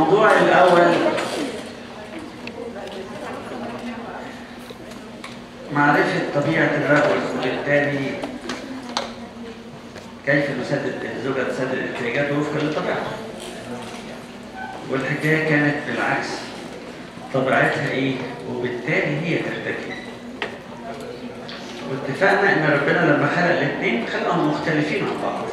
الموضوع الأول معرفة طبيعة الرجل وبالتالي كيف نسدد الزوجة تسدد احتياجاته وفقا لطبيعته والحكاية كانت بالعكس طبيعتها ايه وبالتالي هي تحتاج ايه واتفقنا ان ربنا لما خلق الاثنين خلقهم مختلفين عن بعض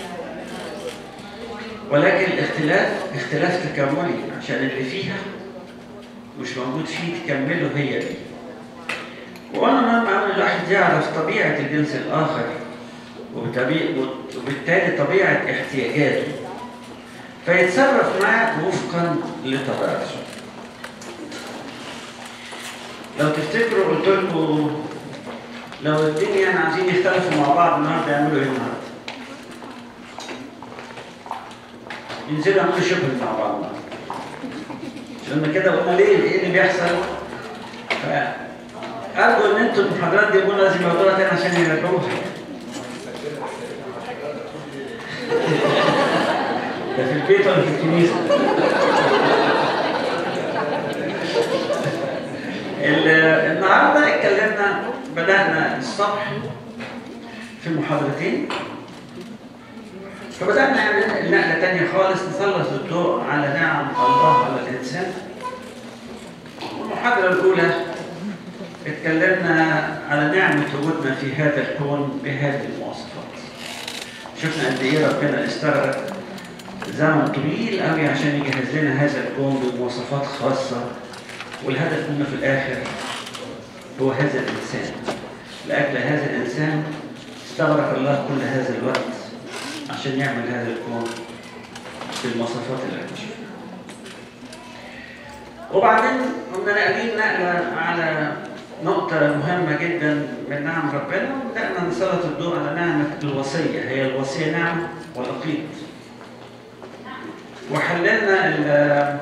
ولكن الاختلاف اختلاف تكاملي عشان اللي فيها مش موجود فيه تكمله هي دي وانا مهم ان الواحد يعرف طبيعه الجنس الاخر وبالتالي وبالتالي طبيعه احتياجاته فيتصرف معاه وفقا لطبيعته لو تفتكروا قلت لكم لو الدنيا عايزين يختلفوا مع بعض النهارده يعملوا ايه النهارده؟ ينزلوا يعملوا شوبينج مع بعض مش لما كده قلنا ليه ايه اللي بيحصل؟ فأرجو إن أنتوا المحاضرات دي يقولوا لازم ياخدوها تاني عشان يراجعوها. ده في البيت ولا في الكنيسة؟ النهارده اتكلمنا بدأنا الصبح في محاضرتين فبدأنا نعمل نقلة تانية خالص نسلط الضوء على نعم الله على الإنسان المحاضرة الأولى اتكلمنا على نعمة وجودنا في هذا الكون بهذه المواصفات شفنا قد إيه ربنا استغرق زمن طويل قوي عشان يجهز لنا هذا الكون بمواصفات خاصة والهدف منه في الآخر هو هذا الإنسان لأجل هذا الإنسان استغرق الله كل هذا الوقت عشان يعمل هذا الكون بالمواصفات اللي احنا شفناها. وبعدين قمنا ناقلين نقلة على نقطة مهمة جدا من نعم ربنا وبدأنا نسلط الضوء على نعمة الوصية هي الوصية نعم ولا قيد وحللنا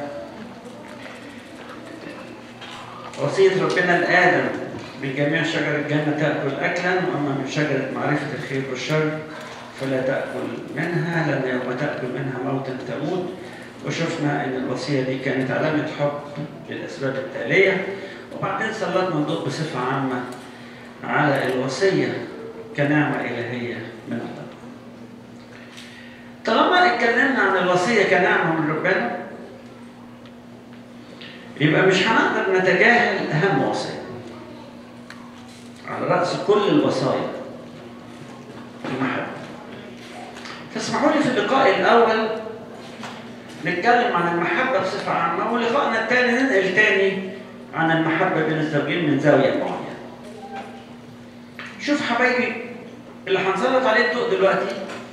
وصية ربنا لآدم بجميع شجر الجنة تأكل أكلا وأما من شجرة معرفة الخير والشر فلا تأكل منها لأن يوم تأكل منها موتا تموت وشفنا أن الوصية دي كانت علامة حب للأسباب التالية وبعدين سلطنا الضوء بصفة عامة على الوصية كنعمة إلهية من الله. طالما اتكلمنا عن الوصية كنعمة من ربنا يبقى مش هنقدر نتجاهل أهم وصية. على رأس كل الوصايا المحبة. تسمحوا لي في اللقاء الأول نتكلم عن المحبة بصفة عامة ولقائنا الثاني ننقل تاني عن المحبة بين الزوجين من زاوية معينة. شوف حبايبي اللي هنسلط عليه الضوء دلوقتي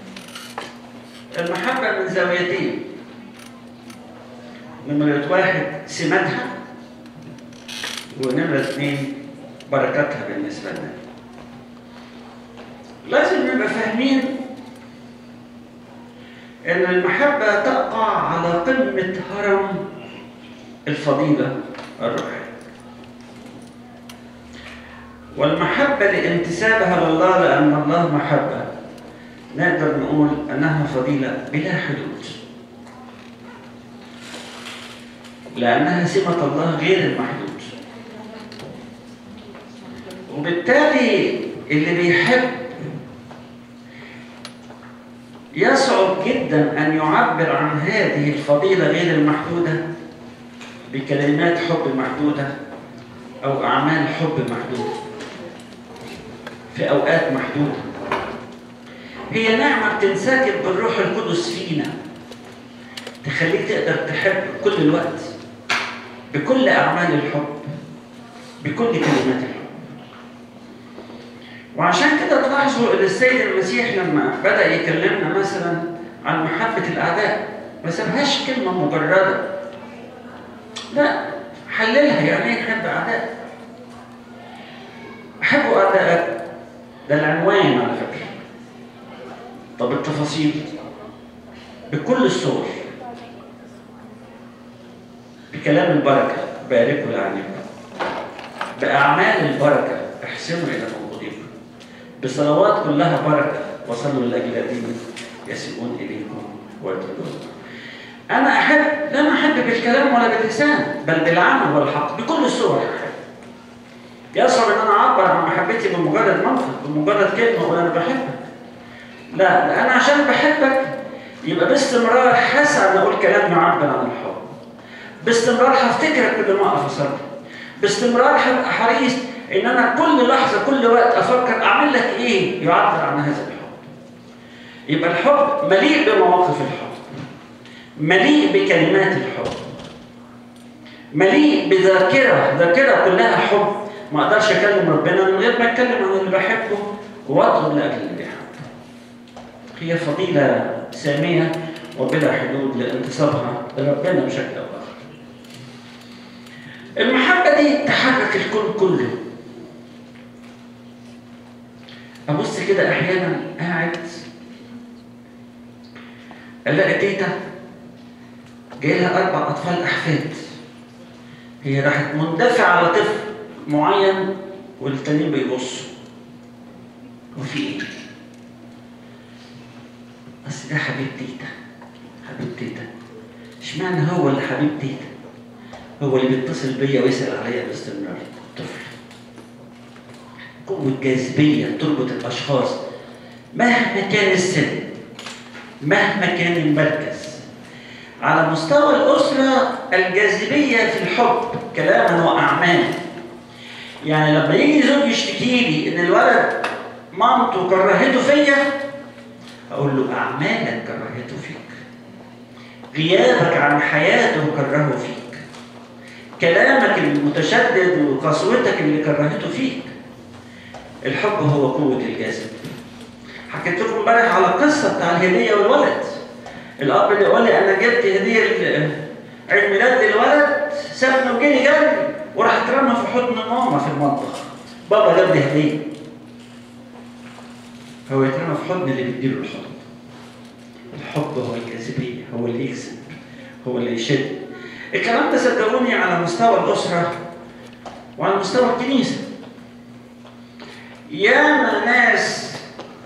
المحبة من زاويتين. نمرة واحد سماتها ونمرة اثنين بركاتها بالنسبة لنا. لازم نبقى فاهمين ان المحبة تقع على قمة هرم الفضيلة الروحية. والمحبة لانتسابها لله لأن الله محبة نقدر نقول أنها فضيلة بلا حدود لأنها سمة الله غير المحدود وبالتالي اللي بيحب يصعب جدا أن يعبر عن هذه الفضيلة غير المحدودة بكلمات حب محدودة أو أعمال حب محدودة في أوقات محدودة هي نعمة بتنسكب بالروح القدس فينا تخليك تقدر تحب كل الوقت بكل أعمال الحب بكل كلمات الحب وعشان كده تلاحظوا ان السيد المسيح لما بدأ يكلمنا مثلا عن محبة الأعداء ما سابهاش كلمة مجردة لا حللها يعني ايه تحب أعداء أحبوا أعدائك ده العنوان على فكرة طب التفاصيل بكل الصور بكلام البركة باركوا لعنكم بأعمال البركة احسنوا إلى موضوعكم بصلوات كلها بركة وصلوا لأجل الذين يسيئون إليكم ويطردون انا احب لا احب بالكلام ولا باللسان بل بالعمل والحق بكل الصور يصعب ان انا اعبر عن محبتي بمجرد منطق بمجرد كلمه اقول انا بحبك لا ده انا عشان بحبك يبقى باستمرار حاسس ان اقول كلام يعبر عن الحب باستمرار هفتكرك كل ما اقف اصلي باستمرار هبقى حريص ان انا كل لحظه كل وقت افكر اعمل لك ايه يعبر عن هذا الحب يبقى الحب مليء بمواقف الحب مليء بكلمات الحب مليء بذاكره ذاكره كلها حب ما اقدرش اكلم ربنا من غير ما اتكلم عن اللي بحبه واطلب لاجل اللي بيحبه هي فضيله ساميه وبلا حدود لانتصابها لربنا بشكل او اخر المحبه دي تحرك الكون كله ابص كده احيانا قاعد الاقي تيتا جاي لها اربع اطفال احفاد هي راحت مندفعه على طفل معين والتانيين بيبصوا وفي ايه؟ بس ده حبيب تيتا حبيب تيتا اشمعنى هو اللي حبيب تيتا هو اللي بيتصل بيا ويسال عليا باستمرار طفل قوة جاذبية تربط الأشخاص مهما كان السن مهما كان المركز على مستوى الأسرة الجاذبية في الحب كلاما وأعمالا يعني لما يجي زوج يشتكي لي إن الولد مامته كرهته فيا أقول له أعمالك كرهته فيك غيابك عن حياته كرهه فيك كلامك المتشدد وقسوتك اللي كرهته فيك الحب هو قوة الجسد حكيت لكم امبارح على القصة بتاع الهدية والولد الأب اللي يقول لي أنا جبت هدية عيد ميلاد للولد سابني وجري جري وراح اترمى في حضن ماما في المطبخ بابا جاب لي هدية هو يترمى في حضن اللي بيديله الحضن الحب هو الجاذبية هو اللي يكسب هو اللي يشد الكلام ده صدقوني على مستوى الأسرة وعلى مستوى الكنيسة ياما ناس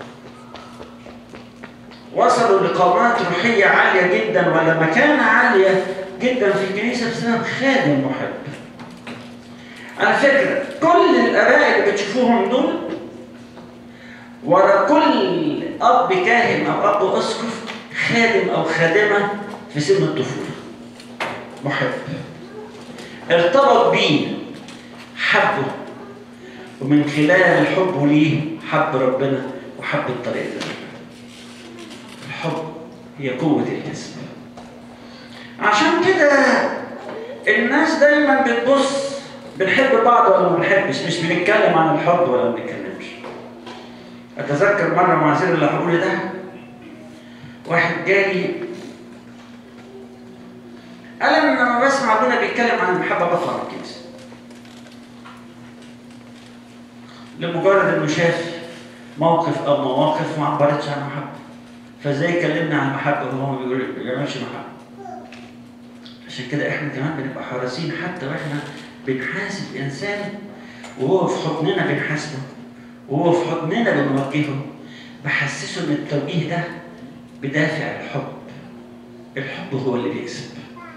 وصلوا لقامات روحية عالية جدا ولا مكانة عالية جدا في الكنيسة بسبب خادم محب. على فكرة كل الآباء اللي بتشوفوهم دول ورا كل أب كاهن أو أب أسقف خادم أو خادمة في سن الطفولة. محب. ارتبط بيه حبه ومن خلال حبه ليه حب ربنا وحب الطريق ده الحب هي قوة الجسم عشان كده الناس دايما بتبص بنحب بعض ولا ما بنحبش مش بنتكلم عن الحب ولا ما بنتكلمش اتذكر مره مع سير اللي هقول ده واحد جالي قال انا لما بسمع ابونا بيتكلم عن المحبه بطلع من الكنيسه لمجرد انه شاف موقف او مواقف ما عبرتش عن المحبه فازاي يكلمنا عن المحبه وهو ما بيقول ما بيعملش محبه عشان كده احنا كمان بنبقى حريصين حتى واحنا بنحاسب انسان وهو في حضننا بنحاسبه وهو في حضننا بنوجهه بحسسه ان التوجيه ده بدافع الحب الحب هو اللي بيكسب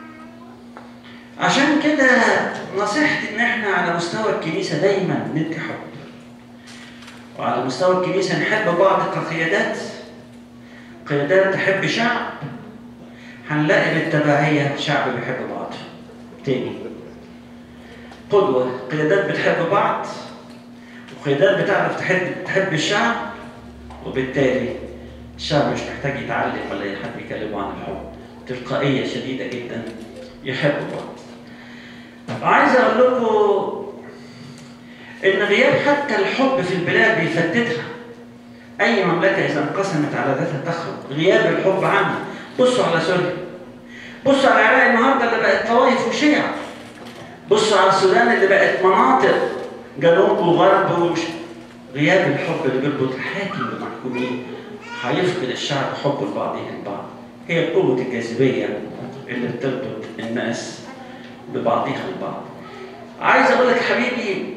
عشان كده نصيحتي ان احنا على مستوى الكنيسه دايما ندي حب وعلى مستوى الكنيسه نحب بعض كقيادات قيادات تحب شعب هنلاقي بالتبعيه شعب بيحب بعض تاني قدوه قيادات بتحب بعض وقيادات بتعرف تحب تحب الشعب وبالتالي الشعب مش محتاج يتعلم ولا حد يكلمه عن الحب تلقائيه شديده جدا يحبوا بعض عايز اقول لكم ان غياب حتى الحب في البلاد بيفتتها اي مملكه اذا انقسمت على ذاتها تخرب غياب الحب عنها بصوا على سوريا بصوا على العراق النهارده اللي بقت طوائف وشيع بصوا على السودان اللي بقت مناطق جنوب وغرب ومش غياب الحب اللي بيربط الحاكم بالمحكومين هيفقد الشعب حب لبعضهم البعض هي قوة الجاذبية اللي بتربط الناس ببعضها البعض عايز اقول لك حبيبي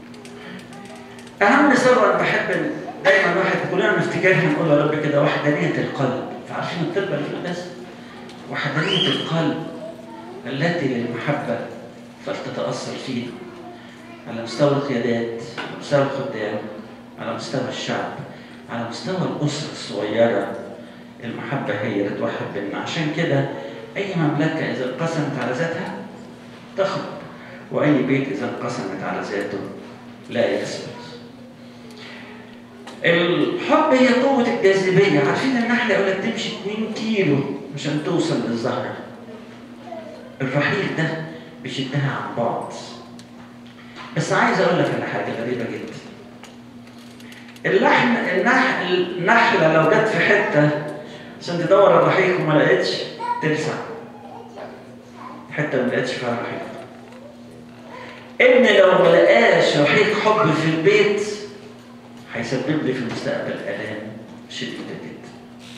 اهم ثروه انا بحب دايما الواحد كلنا نفتكرها نقول يا رب كده وحدانيه القلب فعارفين الطب اللي في القداس وحدانية القلب التي للمحبة فلتتأثر فينا على مستوى القيادات على مستوى الخدام على مستوى الشعب على مستوى الأسرة الصغيرة المحبة هي اللي توحد بيننا عشان كده أي مملكة إذا انقسمت على ذاتها تخرب وأي بيت إذا انقسمت على ذاته لا يثبت الحب هي قوة الجاذبية عارفين النحلة يقول لك تمشي 2 كيلو عشان توصل للزهرة الرحيل ده بيشدها عن بعد بس عايز اقول لك على حاجة غريبة جدا اللحم النحل النحلة لو جت في حتة عشان تدور على الرحيق وما لقيتش تلسع حتة ما لقيتش فيها رحيق ابني لو ما لقاش رحيق حب في البيت هيسبب لي في المستقبل الام شديده جدا.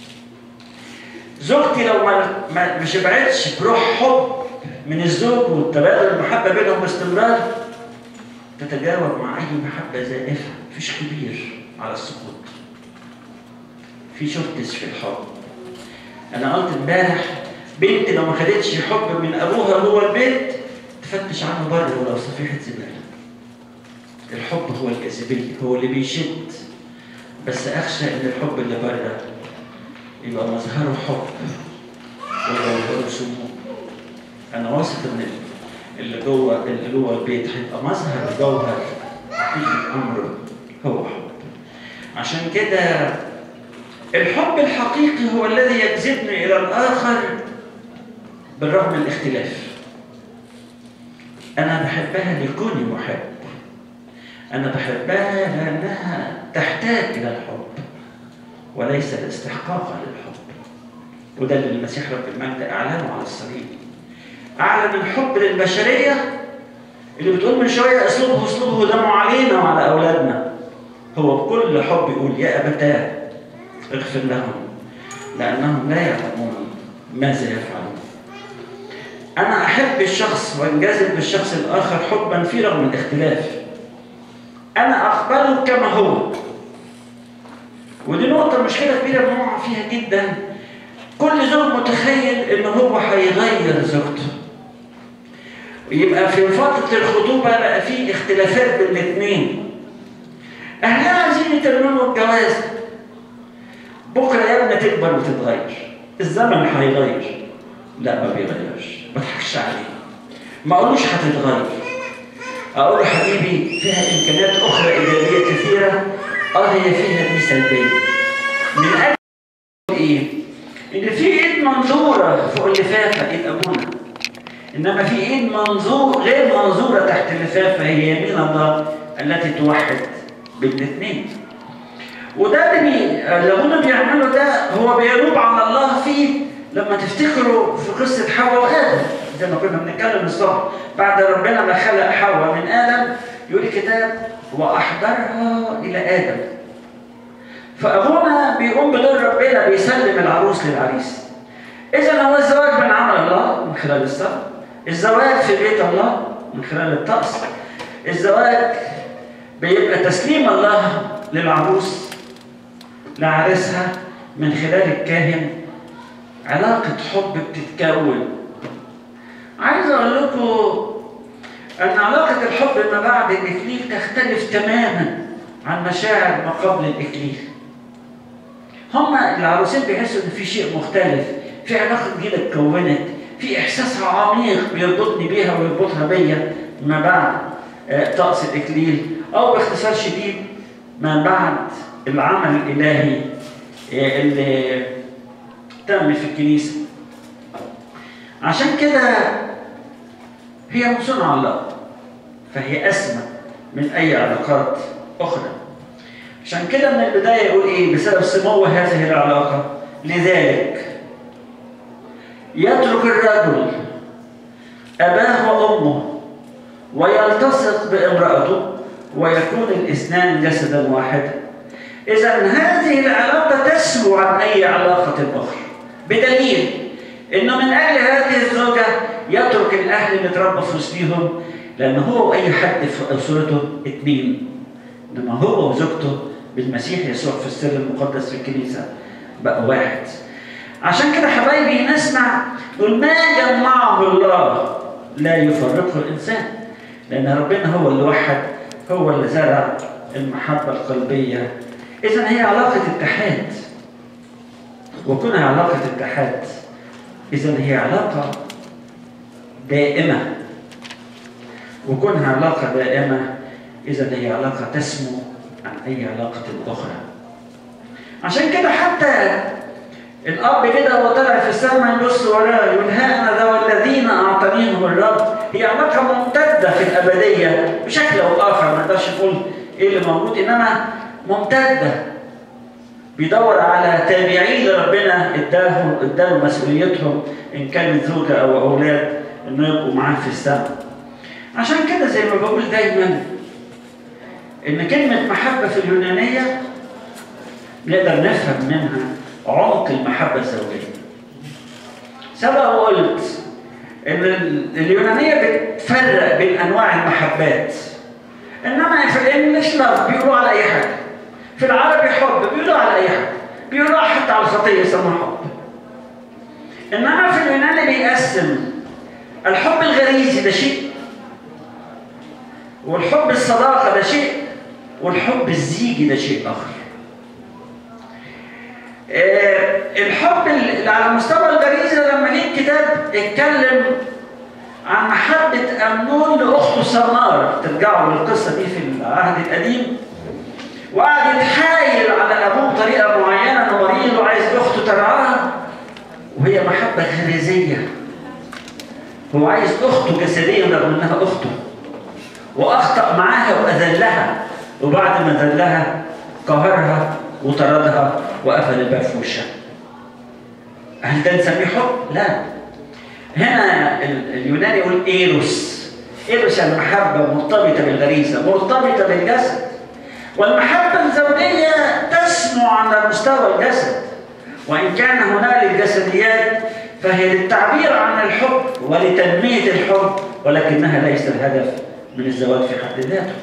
زوجتي لو ما ما ما شبعتش بروح حب من الزوج والتبادل المحبه بينهم باستمرار تتجاوب مع اي محبه زائفه مفيش كبير على السقوط. في شفتس في الحب. انا قلت امبارح بنت لو ما خدتش حب من ابوها جوه البيت تفتش عنه بره ولو صفيحه زباله. الحب هو الجاذبية هو اللي بيشد بس أخشى إن الحب اللي بره يبقى مظهره حب وجوهره سموم أنا واثق إن اللي جوه اللي جوه البيت هيبقى مظهر جوهر حقيقي أمره هو حب عشان كده الحب الحقيقي هو الذي يجذبني إلى الآخر بالرغم من الاختلاف أنا بحبها لكوني محب أنا بحبها لأنها تحتاج إلى الحب وليس الاستحقاق للحب وده اللي المسيح رب المجد أعلنه على الصليب أعلن الحب للبشرية اللي بتقول من شوية أسلوبه أسلوبه دمه علينا وعلى أولادنا هو بكل حب يقول يا أبتاه اغفر لهم لأنهم لا يعلمون ماذا يفعلون أنا أحب الشخص وأنجذب بالشخص الآخر حبا في رغم الاختلاف انا اقبله كما هو ودي نقطة مشكلة كبيرة بنقع فيها جدا كل زوج متخيل ان هو هيغير زوجته يبقى في فترة الخطوبة بقى في اختلافات بين الاثنين اهلها عايزين يتمموا الجواز بكرة يا ابني تكبر وتتغير الزمن هيغير لا ما بيغيرش ما تضحكش عليه ما اقولوش هتتغير اقول له حبيبي فيها امكانيات اخرى ايجابيه كثيره اه هي فيها دي سلبيه من اجل ايه؟ ان في ايد منظوره فوق اللفافه ايد ابونا انما في ايد منظور غير منظوره تحت اللفافه هي يمين الله التي توحد بين الاثنين وده اللي اللي ابونا بيعمله ده هو بينوب على الله فيه لما تفتكروا في قصه حواء وادم زي ما كنا بنتكلم الصبح بعد ربنا ما خلق حواء من ادم يقول الكتاب واحضرها الى ادم فابونا بيقوم بدور ربنا بيسلم العروس للعريس اذا هو الزواج من عمل الله من خلال الصلاه الزواج في بيت الله من خلال الطقس الزواج بيبقى تسليم الله للعروس لعريسها من خلال الكاهن علاقة حب بتتكون عايز اقول لكم ان علاقة الحب ما بعد الاكليل تختلف تماما عن مشاعر ما قبل الاكليل هما العروسين بيحسوا ان في شيء مختلف في علاقة جديدة اتكونت في احساس عميق بيربطني بيها ويربطها بيا ما بعد طقس الاكليل او باختصار شديد ما بعد العمل الالهي اللي تم في الكنيسه عشان كده هي من صنع الله فهي اسمى من اي علاقات اخرى عشان كده من البدايه يقول ايه بسبب سمو هذه العلاقه لذلك يترك الرجل اباه وامه ويلتصق بامراته ويكون الاثنان جسدا واحدا اذا هذه العلاقه تسمو عن اي علاقه اخرى بدليل انه من اجل هذه الزوجه يترك الاهل اللي اتربى في وسطيهم لان هو واي حد في اسرته اثنين انما هو وزوجته بالمسيح يسوع في السر المقدس في الكنيسه بقى واحد عشان كده حبايبي نسمع نقول ما جمعه الله لا يفرقه الانسان لان ربنا هو اللي وحد هو اللي زرع المحبه القلبيه اذا هي علاقه اتحاد وكونها علاقه اتحاد اذا هي علاقه دائمه وكونها علاقه دائمه اذا هي علاقه تسمو عن اي علاقه اخرى عشان كده حتى الاب كده وهو طالع في السماء يبص وراه يقول ها انا ذا والذين اعطانيهم الرب هي علاقه ممتده في الابديه بشكل او اخر ما نقدرش نقول ايه اللي موجود انما ممتده بيدور على تابعين لربنا اداهم اداهم مسؤوليتهم ان كانت زوجه او اولاد انه يبقوا معاه في السماء عشان كده زي ما بقول دايما ان كلمه محبه في اليونانيه نقدر نفهم منها عمق المحبة الزوجية. سبق وقلت إن اليونانية بتفرق بين أنواع المحبات. إنما في الإنجليش لاف بيقولوا على أي حاجة. في العربي حب بيقولوا على أي حاجة. بيقولوا حتى على الخطية يسموها حب. إنما في اليوناني بيقسم الحب الغريزي ده شيء والحب الصداقة ده شيء والحب الزيجي ده شيء آخر. الحب اللي على مستوى الغريزه لما جه الكتاب اتكلم عن محبة أمنون لأخته سمار ترجعوا للقصة دي في العهد القديم وقعد يتحايل على أبوه بطريقة معينة إنه مريض وعايز أخته ترعاه وهي محبة غريزية هو عايز أخته جسديا رغم إنها أخته وأخطأ معاها وأذلها وبعد ما ذلها قهرها وطردها وقفل الباب في وشها. هل ده نسميه حب؟ لا. هنا اليوناني يقول ايروس. ايروس يعني محبه مرتبطه بالغريزه، مرتبطه بالجسد. والمحبه الزوجيه تسمو على مستوى الجسد. وان كان هنالك جسديات فهي للتعبير عن الحب ولتنميه الحب ولكنها ليست الهدف من الزواج في حد ذاته.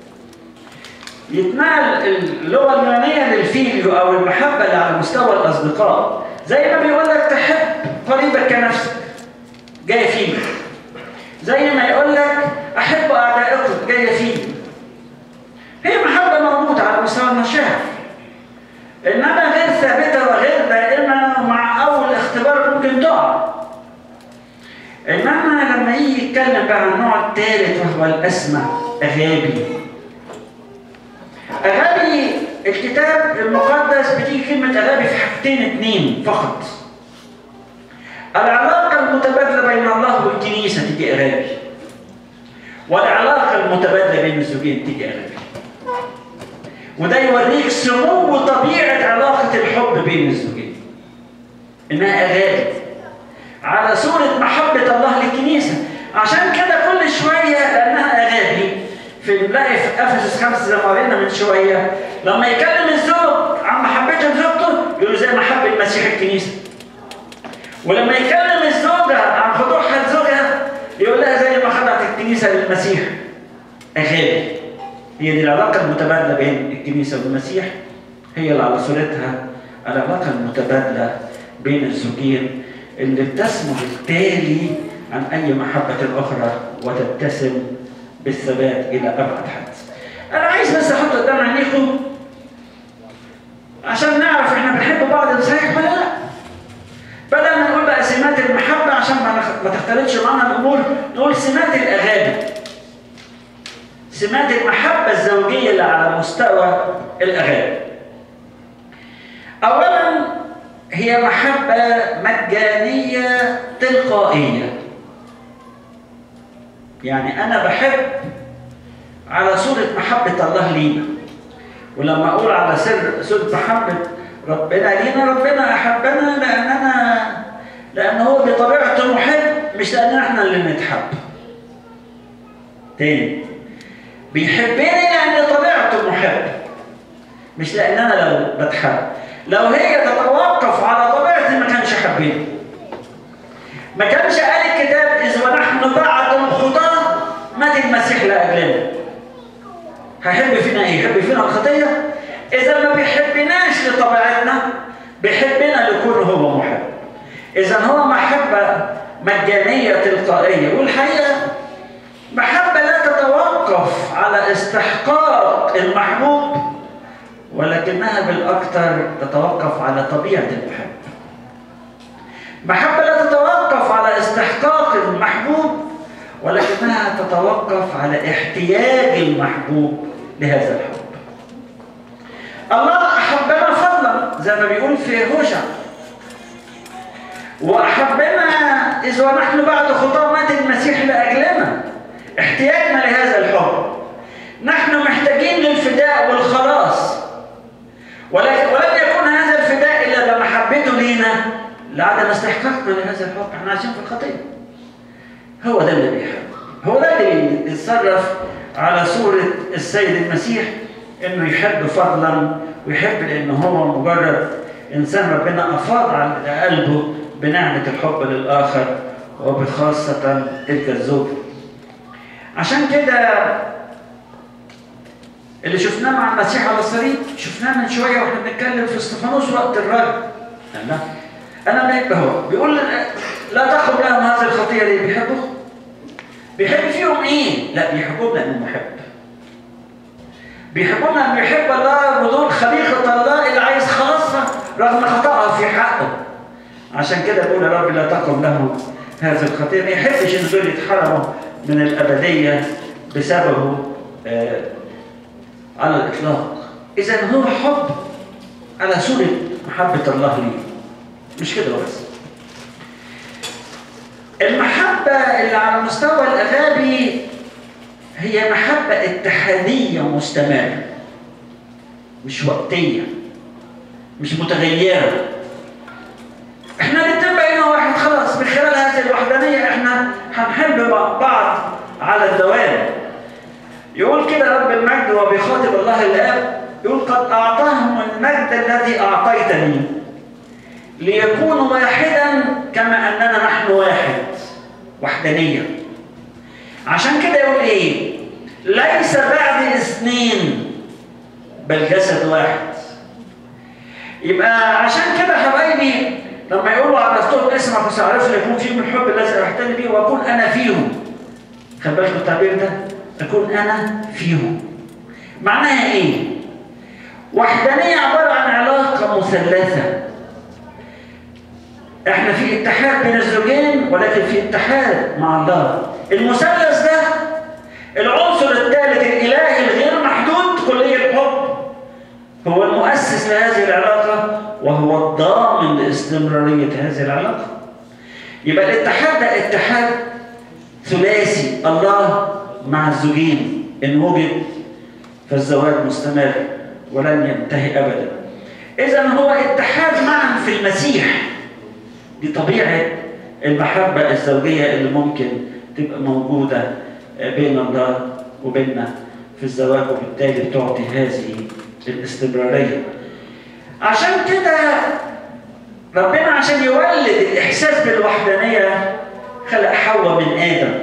يتنقل اللغه اليونانيه للفيليو او المحبه اللي على مستوى الاصدقاء زي ما بيقول لك تحب قريبك كنفسك جايه فيه زي ما يقول لك احب اعدائكم جايه فيه هي محبه موجوده على مستوى المشاعر انما غير ثابته وغير دائمه مع اول اختبار ممكن تقع انما لما يجي يتكلم بقى عن النوع الثالث وهو الاسمى اغابي أغابي الكتاب المقدس بتيجي كلمة أغابي في حاجتين اتنين فقط. العلاقة المتبادلة بين الله والكنيسة تيجي أغابي. والعلاقة المتبادلة بين الزوجين تيجي أغابي. وده يوريك سمو طبيعة علاقة الحب بين الزوجين. إنها أغابي. على صورة محبة الله للكنيسة. عشان كده كل شوية لأنها أغابي في نلاقي في افسس خمسه زي ما قرينا من شويه لما يكلم الزوج عن محبته لزوجته يقول له زي محب المسيح الكنيسه. ولما يكلم الزوجه عن خضوعها لزوجها يقول لها زي ما خضعت الكنيسه للمسيح. اغابي. هي دي العلاقه المتبادله بين الكنيسه والمسيح هي اللي على صورتها العلاقه المتبادله بين الزوجين اللي بتسمو بالتالي عن اي محبه اخرى وتتسم بالثبات الى ابعد حد. انا عايز بس احط قدام عينيكم عشان نعرف احنا بنحب بعض صحيح ولا لا. بدل ما نقول بقى سمات المحبه عشان ما تختلطش معانا الامور نقول سمات الاغاني. سمات المحبه الزوجيه اللي على مستوى الاغاني. اولا هي محبه مجانيه تلقائيه. يعني أنا بحب على صورة محبة الله لينا ولما أقول على سر صورة محبة ربنا لينا ربنا أحبنا لأننا لأن هو بطبيعته محب مش لأننا إحنا اللي نتحب تاني بيحبني لأن طبيعته محب مش لأن أنا لو بتحب لو هي تتوقف على طبيعتي ما كانش حبني ما كانش قال الكتاب إذ ونحن بعد الخطاة مات المسيح لأجلنا هيحب فينا إيه؟ يحب فينا الخطية؟ إذا ما بيحبناش لطبيعتنا بيحبنا لكونه هو محب إذا هو محبة مجانية تلقائية والحقيقة محبة لا تتوقف على استحقاق المحبوب ولكنها بالأكثر تتوقف على طبيعة المحب محبة لا تتوقف على استحقاق المحبوب ولكنها تتوقف على احتياج المحبوب لهذا الحب الله أحبنا فضلا زي ما بيقول في هوشع وأحبنا إذ ونحن بعد خطاه مات المسيح لأجلنا احتياجنا لهذا الحب نحن محتاجين للفداء والخلاص ولكن ولن يكون هذا الفداء إلا بمحبته لينا لعدم استحقاقنا لهذا الحب احنا عايشين في الخطية هو ده اللي بيحب هو ده اللي بيتصرف على صورة السيد المسيح انه يحب فضلا ويحب لانه هو مجرد انسان ربنا افاض على قلبه بنعمة الحب للآخر وبخاصة تلك الزوجة عشان كده اللي شفناه مع المسيح على الصليب شفناه من شوية واحنا بنتكلم في استفانوس وقت الرجل أنا أنا ما هو بيقول لا تقم لهم هذه الخطية ليه بيحبوا بيحب فيهم إيه؟ لا بيحبهم لأنه محب بيحبون أن يحب الله ودول خليقة الله اللي عايز خلاصها رغم خطأها في حقه عشان كده بقول يا رب لا تقم لهم هذه الخطية ما يحبش ان دول يتحرموا من الأبدية بسببه آه على الإطلاق إذا هو حب على صورة محبة الله ليه مش كده بس المحبة اللي على المستوى الأغابي هي محبة اتحادية مستمرة مش وقتية مش متغيرة احنا الاتنين بقينا واحد خلاص من خلال هذه الوحدانية احنا هنحب بعض على الدوام يقول كده رب المجد وبيخاطب الله الاب يقول قد اعطاهم المجد الذي اعطيتني ليكونوا واحدا كما اننا نحن واحد وحدانيه عشان كده يقول ايه ليس بعد اثنين بل جسد واحد يبقى عشان كده حبايبي لما يقولوا عرفتهم اسمك وسأعرفوا يكون فيهم الحب الذي احتني به واكون انا فيهم خد بالك التعبير ده اكون انا فيهم معناها ايه وحدانيه عباره عن علاقه مثلثه احنا في اتحاد بين الزوجين ولكن في اتحاد مع الله المثلث ده العنصر الثالث الالهي الغير محدود كليه الحب هو المؤسس لهذه العلاقه وهو الضامن لاستمراريه هذه العلاقه يبقى الاتحاد ده اتحاد ثلاثي الله مع الزوجين ان وجد فالزواج مستمر ولن ينتهي ابدا اذا هو اتحاد معا في المسيح دي طبيعه المحبه الزوجيه اللي ممكن تبقى موجوده بين الله وبيننا في الزواج وبالتالي بتعطي هذه الاستمراريه عشان كده ربنا عشان يولد الاحساس بالوحدانيه خلق حواء من ادم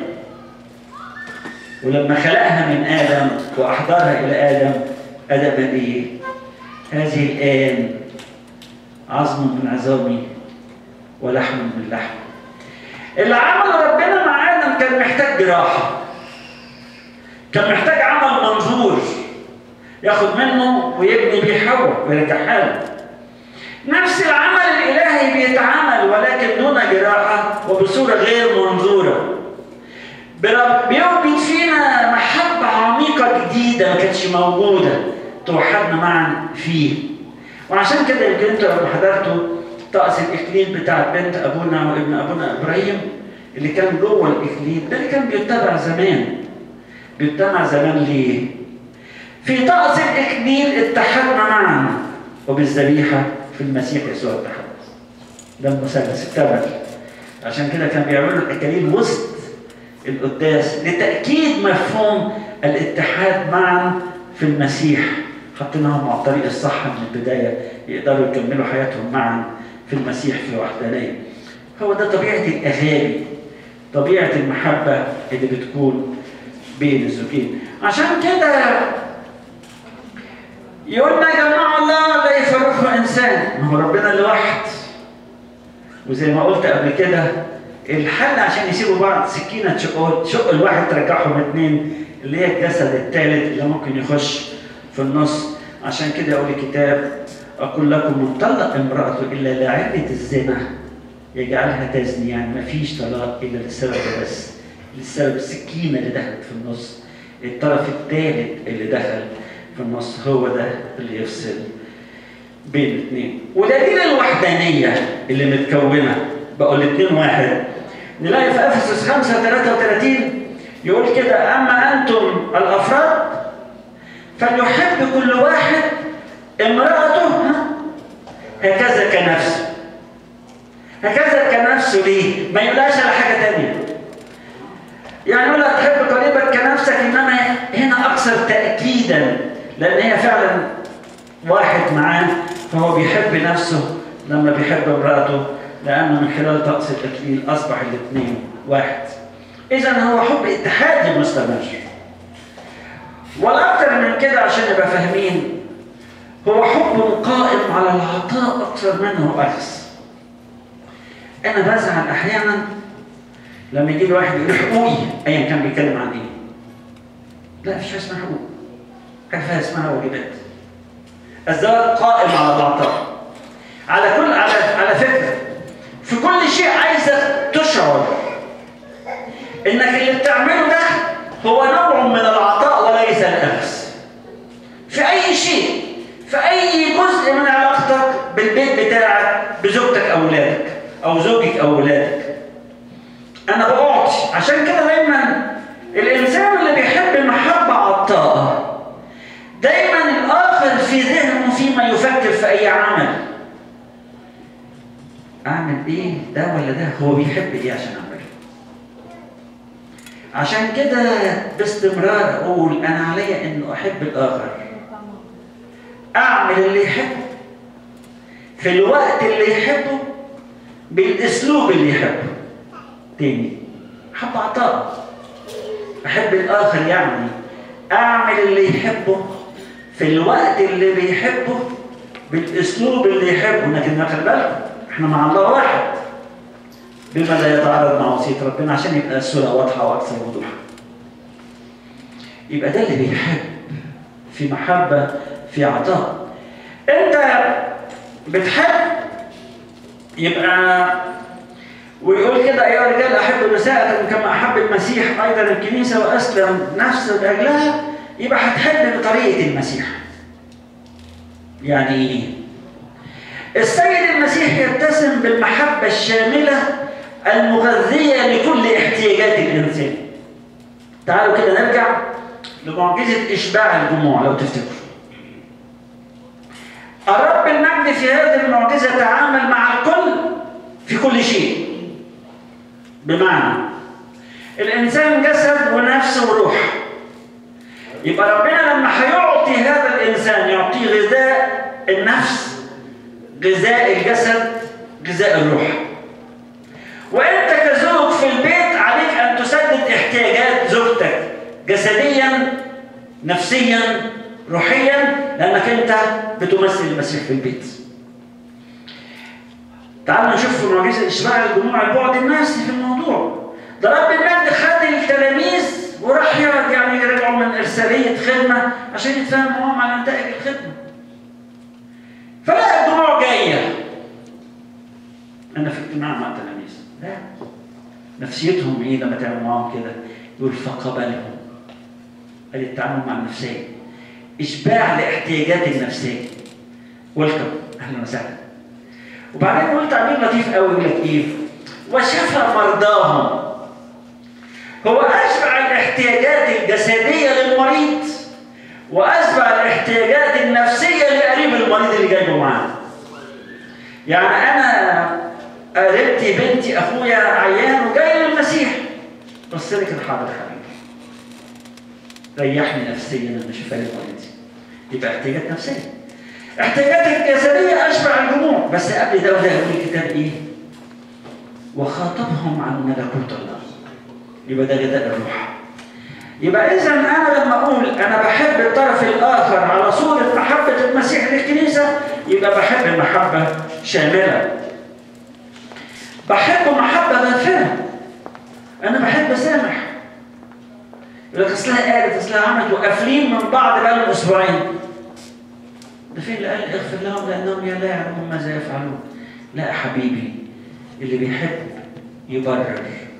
ولما خلقها من ادم واحضرها الى ادم ادم ايه هذه الان عظم من عظامي ولحم من لحم اللي عمل ربنا مع ادم كان محتاج جراحه كان محتاج عمل منظور ياخد منه ويبني بيه حواء ويرجعها له نفس العمل الالهي بيتعمل ولكن دون جراحه وبصوره غير منظوره بيوجد فينا محبه عميقه جديده ما كانتش موجوده توحدنا معا فيه وعشان كده يمكن انتوا لما حضرتوا طقس الاكليل بتاع بنت ابونا وابن ابونا ابراهيم اللي كان جوه الاكليل ده اللي كان بيتبع زمان بيتبع زمان ليه؟ في طقس الاكليل اتحدنا معا وبالذبيحه في المسيح يسوع اتحد ده المثلث التبعي عشان كده كان بيعملوا الاكاليل وسط القداس لتاكيد مفهوم الاتحاد معا في المسيح حطيناهم على الطريق الصح من البدايه يقدروا يكملوا حياتهم معا في المسيح في وحدانيه هو ده طبيعه الاغاني طبيعه المحبه اللي بتكون بين الزوجين عشان كده يقول ما جمع الله لا يفرقه انسان ما هو ربنا اللي واحد وزي ما قلت قبل كده الحل عشان يسيبوا بعض سكينه تشق تشق الواحد ترجعهم اتنين اللي هي الجسد الثالث اللي ممكن يخش في النص عشان كده يقول الكتاب اقول لكم من طلق امراته الا لعله الزنا يجعلها تزني يعني ما فيش طلاق الا للسبب ده بس للسبب السكينه اللي دخلت في النص الطرف الثالث اللي دخل في النص هو ده اللي يفصل بين الاثنين ودليل الوحدانيه اللي متكونه بقوا الاثنين واحد نلاقي في افسس 5 33 يقول كده اما انتم الافراد فليحب كل واحد امراته هكذا كنفسه هكذا كنفسه ليه؟ ما يقولهاش على حاجه ثانيه يعني يقول تحب قريبك كنفسك انما هنا اكثر تاكيدا لان هي فعلا واحد معاه فهو بيحب نفسه لما بيحب امراته لانه من خلال طقس التكليل اصبح الاثنين واحد اذا هو حب اتحادي مستمر والاكثر من كده عشان نبقى فاهمين هو حب قائم على العطاء اكثر منه اخذ انا بزعل احيانا لما يجي لي واحد يقول حقوقي ايا كان بيتكلم عن ايه لا مفيش حاجه اسمها حقوق حاجه اسمها واجبات الزواج قائم على العطاء على كل على على فكره في كل شيء عايزك تشعر انك اللي بتعمله ده هو نوع من العطاء وليس الاخذ في اي شيء في اي جزء من علاقتك بالبيت بتاعك بزوجتك او اولادك او زوجك او اولادك انا بعطي عشان كده دايما الانسان اللي بيحب المحبه عطاءه دايما الاخر في ذهنه فيما يفكر في اي عمل اعمل ايه ده ولا ده هو بيحب ايه عشان اعمله عشان كده باستمرار اقول انا عليا ان احب الاخر اعمل اللي يحبه في الوقت اللي يحبه بالاسلوب اللي يحبه تاني احب عطاء احب الاخر يعني اعمل اللي يحبه في الوقت اللي بيحبه بالاسلوب اللي يحبه لكن خلي بالكم احنا مع الله واحد بما لا يتعارض مع وصيه ربنا عشان يبقى الصوره واضحه واكثر وضوحا يبقى ده اللي بيحب في محبه في عطاء انت بتحب يبقى ويقول كده ايها الرجال احب نساءكم كما احب المسيح ايضا الكنيسه واسلم نفسه لاجلها يبقى هتحب بطريقه المسيح. يعني ايه؟ السيد المسيح يتسم بالمحبه الشامله المغذيه لكل احتياجات الانسان. تعالوا كده نرجع لمعجزه اشباع الجموع لو تفتكروا. الرب المجد في هذه المعجزه تعامل مع الكل في كل شيء. بمعنى الانسان جسد ونفس وروح يبقى ربنا لما هيعطي هذا الانسان يعطيه غذاء النفس غذاء الجسد غذاء الروح وانت كزوج في البيت عليك ان تسدد احتياجات زوجتك جسديا نفسيا روحيا لانك انت بتمثل المسيح في البيت تعالوا نشوف في معجزه اشباع الجموع البعد النفسي في الموضوع ده رب المجد خد التلاميذ وراح يقعد يعني يرجعوا من ارساليه خدمه عشان يتفاهم معاهم على نتائج الخدمه فلقى الجموع جايه انا في اجتماع مع التلاميذ لا نفسيتهم ايه لما تعمل معاهم كده يقول فقبلهم قال التعامل مع النفسيه اشباع لاحتياجات النفسيه ويلكم اهلا وسهلا وبعدين قلت تعبير لطيف قوي يقول لك ايه؟ وشفى مرضاهم. هو اشبع الاحتياجات الجسديه للمريض واشبع الاحتياجات النفسيه لقريب المريض اللي جايبه معاه. يعني انا قريبتي بنتي اخويا عيان وجاي للمسيح. بص لي كده حاضر حبيبي. ريحني نفسيا انا شوف مريضي. يبقى احتياجات نفسيه. احتياجات الجسدية أشبع الجموع بس قبل ده وده يقول الكتاب إيه؟ وخاطبهم عن ملكوت الله يبقى ده غذاء الروح يبقى إذا أنا لما أقول أنا بحب الطرف الآخر على صورة محبة المسيح للكنيسة يبقى بحب المحبة شاملة بحبه محبه غافره انا بحب اسامح يقول لك اصلها قالت اصلها عملت وقافلين من بعض بقى لهم اسبوعين ده فين اللي قال اغفر لهم لانهم لا يعلمون ماذا يفعلون لا يا حبيبي اللي بيحب يبرر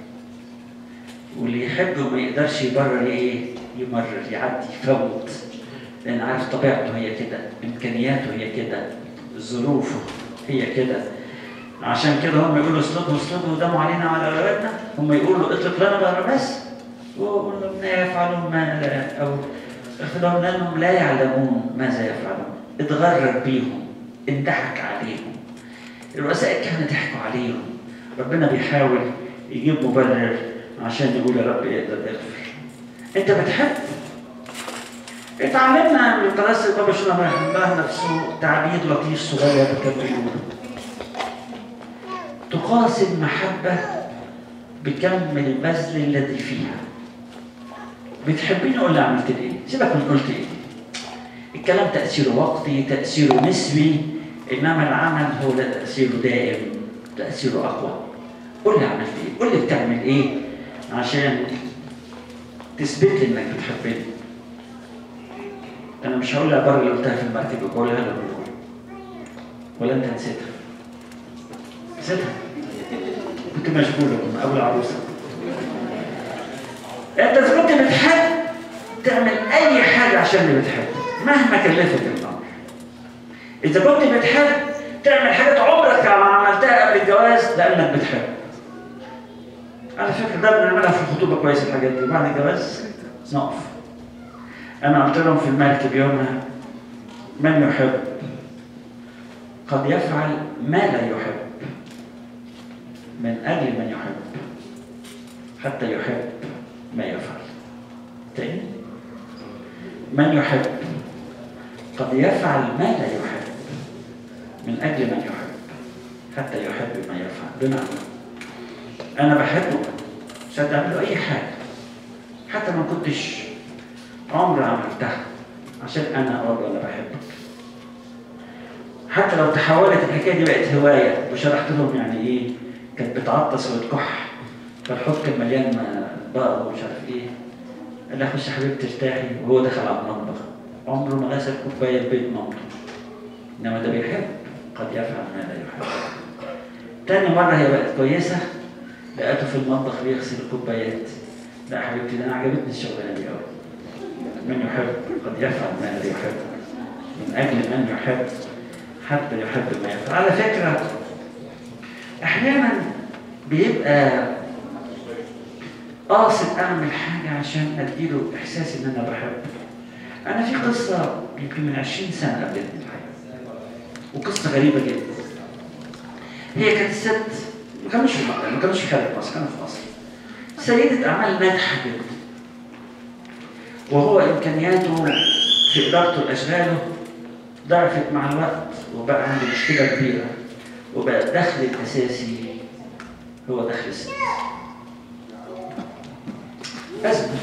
واللي يحب وما يقدرش يبرر ايه يمرر يعدي يفوت لان عارف طبيعته هي كده امكانياته هي كده ظروفه هي كده عشان كده هم يقولوا اسلبوا اسلبوا ودموا علينا وعلى اولادنا هم يقولوا اطلق لنا بس ويقولوا لا يفعلون ما لا او اغفر لهم لانهم لا يعلمون ماذا يفعلون اتغرر بيهم انضحك عليهم الرؤساء الكهنه ضحكوا عليهم ربنا بيحاول يجيب مبرر عشان يقول يا رب اقدر اغفر انت بتحب اتعلمنا من قداسه بابا شنو الله نفسه تعبير لطيف صغير كان بيقول تقاس المحبة بكم البذل الذي فيها بتحبيني ولا عملت ايه؟ سيبك من قلت ايه؟ الكلام تأثيره وقتي تأثيره نسبي إنما العمل هو ده تأثيره دائم تأثيره أقوى قول لي عملت ايه؟ قول لي بتعمل ايه عشان تثبت لي انك بتحبني انا مش هقول العباره اللي قلتها في المركب بقولها لك ولا انت نسيتها نسيتها كنت مشغوله من اول عروسه انت اذا كنت بتحب تعمل اي حاجه عشان اللي بتحب مهما كلفت الامر اذا كنت بتحب تعمل حاجات عمرك ما عملتها قبل الجواز لانك بتحب على فكره ده بنعملها في الخطوبه كويس الحاجات دي بعد الجواز نقف انا قلت لهم في المركب يومها من يحب قد يفعل ما لا يحب من اجل من يحب حتى يحب ما يفعل تاني من يحب قد يفعل ما لا يحب من اجل من يحب حتى يحب ما يفعل بمعنى انا بحبه مش هتعمل له اي حاجه حتى ما كنتش عمري عملتها عشان انا اقول انا بحبك حتى لو تحولت الحكايه دي بقت هوايه وشرحت لهم يعني ايه كانت بتعطس وتكح فالحوض كان مليان بقر ومش عارف ايه قال لها خش يا حبيبتي ارتاحي وهو دخل على المطبخ عمره ما غسل كوبايه بيض مامته انما ده بيحب قد يفعل ما لا يحب تاني مره هي بقت كويسه لقيته في المطبخ بيغسل الكوبايات لا يا حبيبتي ده انا عجبتني الشغلانه دي قوي من يحب قد يفعل ما لا يحب من اجل من يحب حتى يحب ما يفعل على فكره احيانا بيبقى قاصد اعمل حاجه عشان اديله احساس ان انا بحبه انا في قصه يمكن من 20 سنه قابلتني الحقيقه وقصه غريبه جدا هي كانت ست ما كانوش في مصر ما كانوش في خارج مصر كانوا في مصر سيدة أعمال ناجحة جدا وهو إمكانياته في إدارته لأشغاله ضعفت مع الوقت وبقى عنده مشكلة كبيرة وبقى الدخل الأساسي هو دخل الست أزمة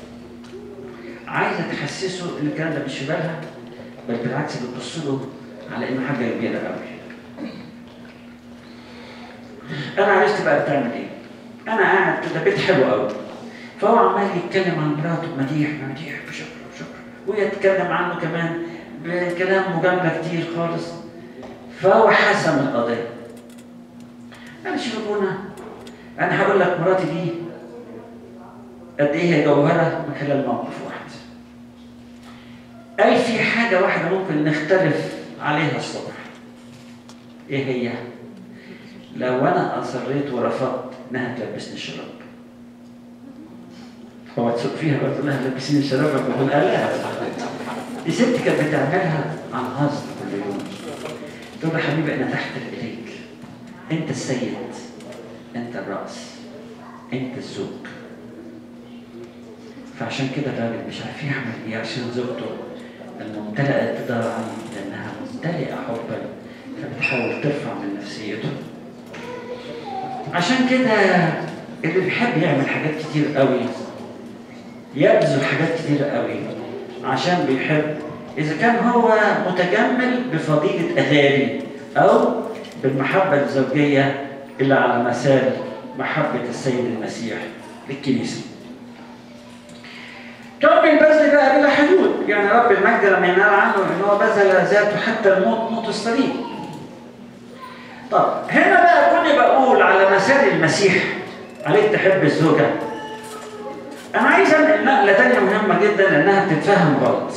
عايزة تحسسه إن الكلام ده مش في بالها بل بالعكس بتبص له على إنه حاجة كبيرة قوي انا عرفت بقى بتعمل ايه انا قاعد كده بيت حلو قوي فهو عمال يتكلم عن مراته بمديح بمديح بشكر بشكر وهي تتكلم عنه كمان بكلام مجامله كتير خالص فهو حسم القضيه انا شوف ابونا انا هقول لك مراتي دي قد ايه هي جوهره من خلال موقف واحد قال في حاجه واحده ممكن نختلف عليها الصبح ايه هي؟ لو انا اصريت ورفضت انها تلبسني الشراب هو تسوق فيها بقى تقول لها لبسيني الشراب بقول لها لا دي ست كانت بتعملها عن قصد كل يوم تقول لها حبيبي انا تحت رجليك انت السيد انت الراس انت الزوج فعشان كده الراجل مش عارف يعمل ايه عشان زوجته الممتلئه اتضاعا لانها ممتلئه حبا فبتحاول ترفع من نفسيته عشان كده اللي بيحب يعمل حاجات كتير قوي يبذل حاجات كتير قوي عشان بيحب اذا كان هو متجمل بفضيله اغاني او بالمحبه الزوجيه إلا على مثال محبة السيد المسيح للكنيسة كان البذل بقى بلا حدود يعني رب المجد لما ينال عنه ان هو بذل ذاته حتى الموت موت الصليب طب هنا بقى كوني بقول على مثال المسيح عليك تحب الزوجة أنا عايز أنقل نقلة تانية مهمة جدا لأنها بتتفهم غلط.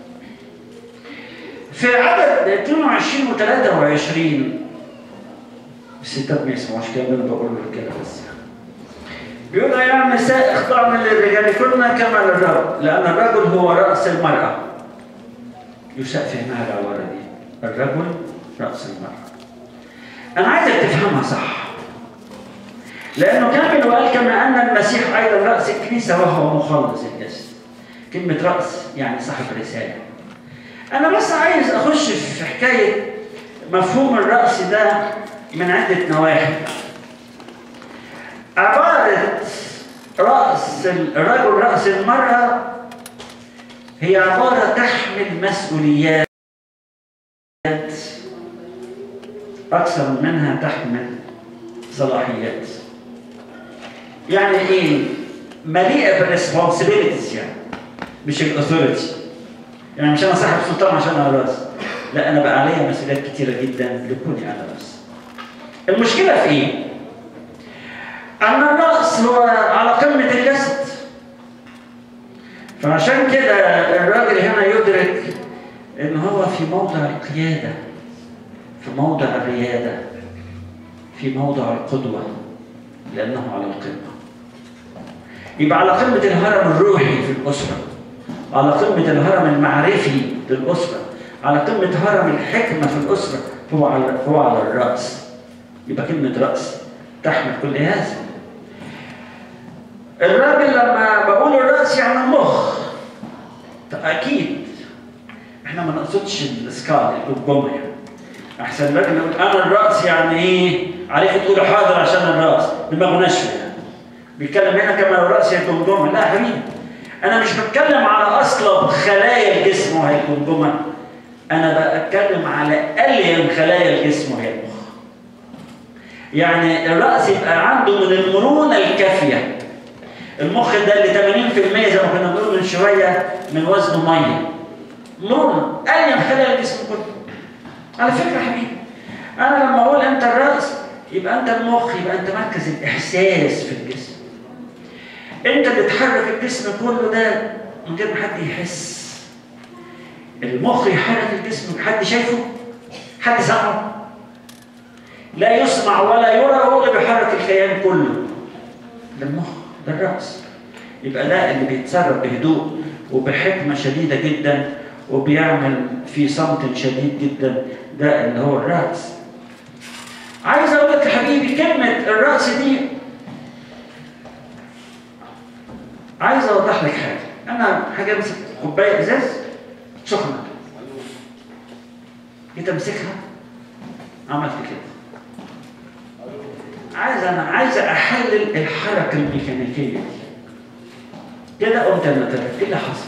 في عدد 22 و 23 الستات ما يسمعوش كلام اللي بقوله كده بس. بيقول يا نساء اخضعن لرجالكن كما للرب لأن الرجل هو رأس المرأة. يساء فهمها العبارة دي. الرجل رأس المرأة. أنا عايزك تفهمها صح. لأنه كامل وقال كما أن المسيح أيضا رأس الكنيسة وهو مخلص الجسد. كلمة رأس يعني صاحب رسالة. أنا بس عايز أخش في حكاية مفهوم الرأس ده من عدة نواحي. عبارة رأس الرجل رأس المرأة هي عبارة تحمل مسؤوليات أكثر منها تحمل صلاحيات. يعني ايه مليئه بالريسبونسبيلتيز يعني مش الاثوريتي يعني مش انا صاحب سلطان عشان انا راس لا انا بقى عليا مسؤوليات كتيره جدا لكوني انا راس المشكله في ايه ان الراس هو على قمه الجسد فعشان كده الراجل هنا يدرك ان هو في موضع القياده في موضع الرياده في موضع القدوه لانه على القمه يبقى على قمة الهرم الروحي في الأسرة على قمة الهرم المعرفي للأسرة على قمة هرم الحكمة في الأسرة هو على هو على الرأس يبقى كلمة رأس تحمل كل هذا الراجل لما بقول الرأس يعني المخ أكيد احنا ما نقصدش السكال الجمجمة يعني أحسن الراجل يقول أنا الرأس يعني إيه؟ عليك تقول حاضر عشان الرأس دماغه ناشفة يعني بيتكلم هنا كما لو رأسي الجمجمة لا يا حبيبي أنا مش بتكلم على أصلب خلايا الجسم وهي الجمجمة أنا بتكلم على ألين خلايا الجسم وهي المخ يعني الرأس يبقى عنده من المرونة الكافية المخ ده اللي 80% زي ما كنا بنقول من شوية من وزنه مية مرونة ألين خلايا الجسم كله على فكرة يا حبيبي أنا لما أقول أنت الرأس يبقى أنت المخ يبقى أنت مركز الإحساس في الجسم انت اللي تحرك الجسم كله ده من غير ما حد يحس المخ يحرك الجسم حد شايفه حد سمعه لا يسمع ولا يرى هو اللي بيحرك الكيان كله ده المخ ده الراس يبقى ده اللي بيتصرف بهدوء وبحكمه شديده جدا وبيعمل في صمت شديد جدا ده اللي هو الراس عايز اقول لك يا حبيبي كلمه الراس دي عايز اوضح لك حاجه انا حاجه امسك كوبايه ازاز سخنه جيت امسكها عملت كده عايز انا عايز احلل الحركه الميكانيكيه دي كده قمت انا ايه اللي حصل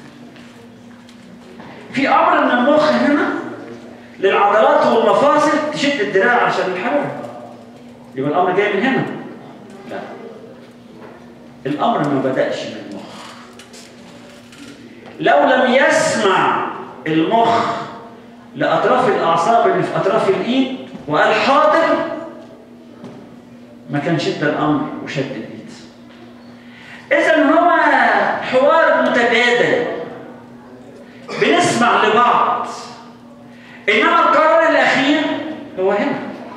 في امر من المخ هنا للعضلات والمفاصل تشد الدراع عشان الحركه يبقى الامر جاي من هنا لا الامر ما بداش من المخ لو لم يسمع المخ لاطراف الاعصاب اللي في اطراف الايد وقال حاضر ما كان شد الامر وشد الايد اذا هو حوار متبادل بنسمع لبعض انما القرار الاخير هو هنا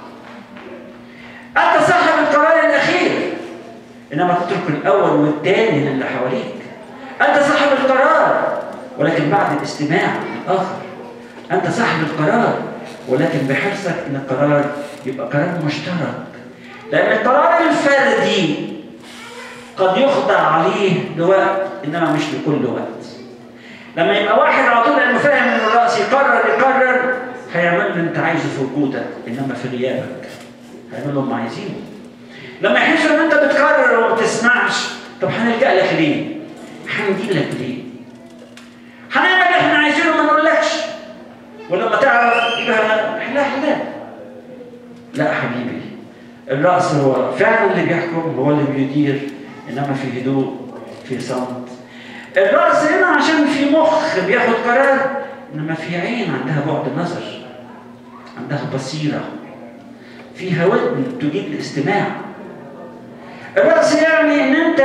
انت صاحب القرار الاخير انما تترك الاول والثاني للي حواليك انت صاحب القرار ولكن بعد الاستماع للاخر انت صاحب القرار ولكن بحرصك ان القرار يبقى قرار مشترك لان القرار الفردي قد يخضع عليه لوقت انما مش لكل وقت لما يبقى واحد على طول لانه فاهم ان الراس يقرر يقرر هيعمل اللي انت عايزه في وجودك انما في غيابك هيعمل اللي هم عايزينه لما يحسوا ان انت بتقرر وما بتسمعش طب هنلجا لك ليه؟ هنجي لك ليه؟ هنعمل اللي احنا عايزينه ما نقولكش ولما تعرف يبقى حلال حلال لا حبيبي الرأس هو فعلا اللي بيحكم هو اللي بيدير إنما في هدوء في صمت الرأس هنا عشان في مخ بياخد قرار إنما في عين عندها بعد نظر عندها بصيرة فيها ودن تجيب الاستماع الرأس يعني إن أنت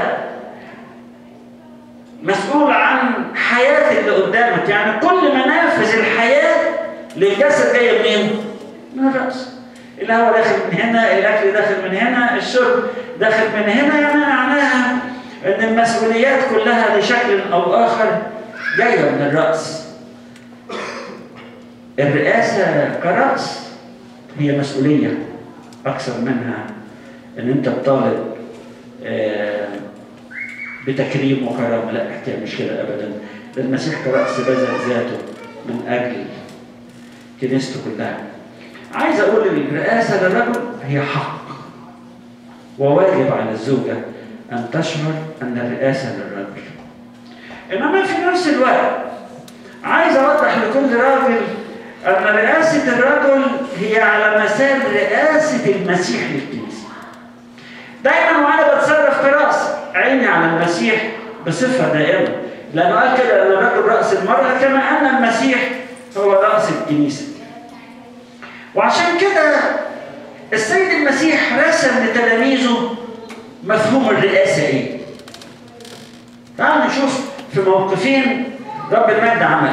مسؤول عن حياة اللي قدامك يعني كل منافذ الحياة للجسد جاية منين؟ من الرأس الهواء داخل من هنا الأكل داخل من هنا الشرب داخل من هنا يعني معناها إن المسؤوليات كلها بشكل أو آخر جاية من الرأس الرئاسة كرأس هي مسؤولية أكثر منها إن أنت بطالب آه بتكريم وكرامة لا الحكاية مش كده أبدا ده المسيح كرأس بذل ذاته من أجل كنيسته كلها عايز أقول الرئاسة للرجل هي حق وواجب على الزوجة أن تشعر أن الرئاسة للرجل إنما في نفس الوقت عايز أوضح لكل راجل أن رئاسة الرجل هي على مثال رئاسة المسيح للكنيسة دايما وأنا بتصرف كرأس عيني على المسيح بصفة دائمة لأنه قال كده أن الرجل رأس المرأة كما أن المسيح هو رأس الكنيسة وعشان كده السيد المسيح رسم لتلاميذه مفهوم الرئاسة إيه؟ تعالوا نشوف في موقفين رب المجد عمل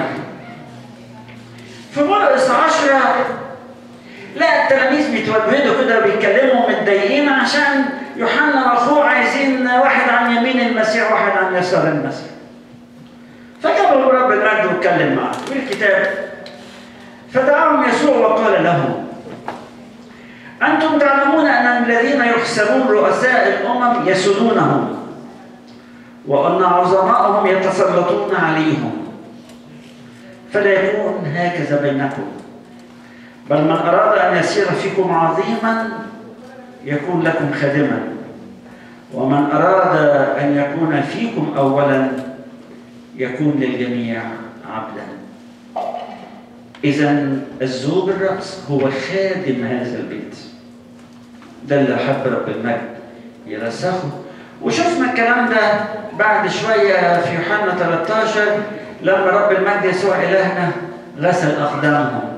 في مرقس عشرة لا التلاميذ بيتوجدوا كده بيتكلموا متضايقين عشان يوحنا واخوه عايزين واحد عن يمين المسيح وواحد عن يسار المسيح فجابوا رب المجد واتكلم معه في الكتاب فدعاهم يسوع وقال لهم أنتم تعلمون أن الذين يحسبون رؤساء الأمم يسودونهم وأن عظماءهم يتسلطون عليهم فلا يكون هكذا بينكم بل من أراد أن يصير فيكم عظيما يكون لكم خادما ومن أراد أن يكون فيكم أولا يكون للجميع عبدا إذا الزوج الرأس هو خادم هذا البيت ده اللي حب رب المجد يرسخه وشفنا الكلام ده بعد شوية في يوحنا 13 لما رب المجد يسوع إلهنا غسل أقدامهم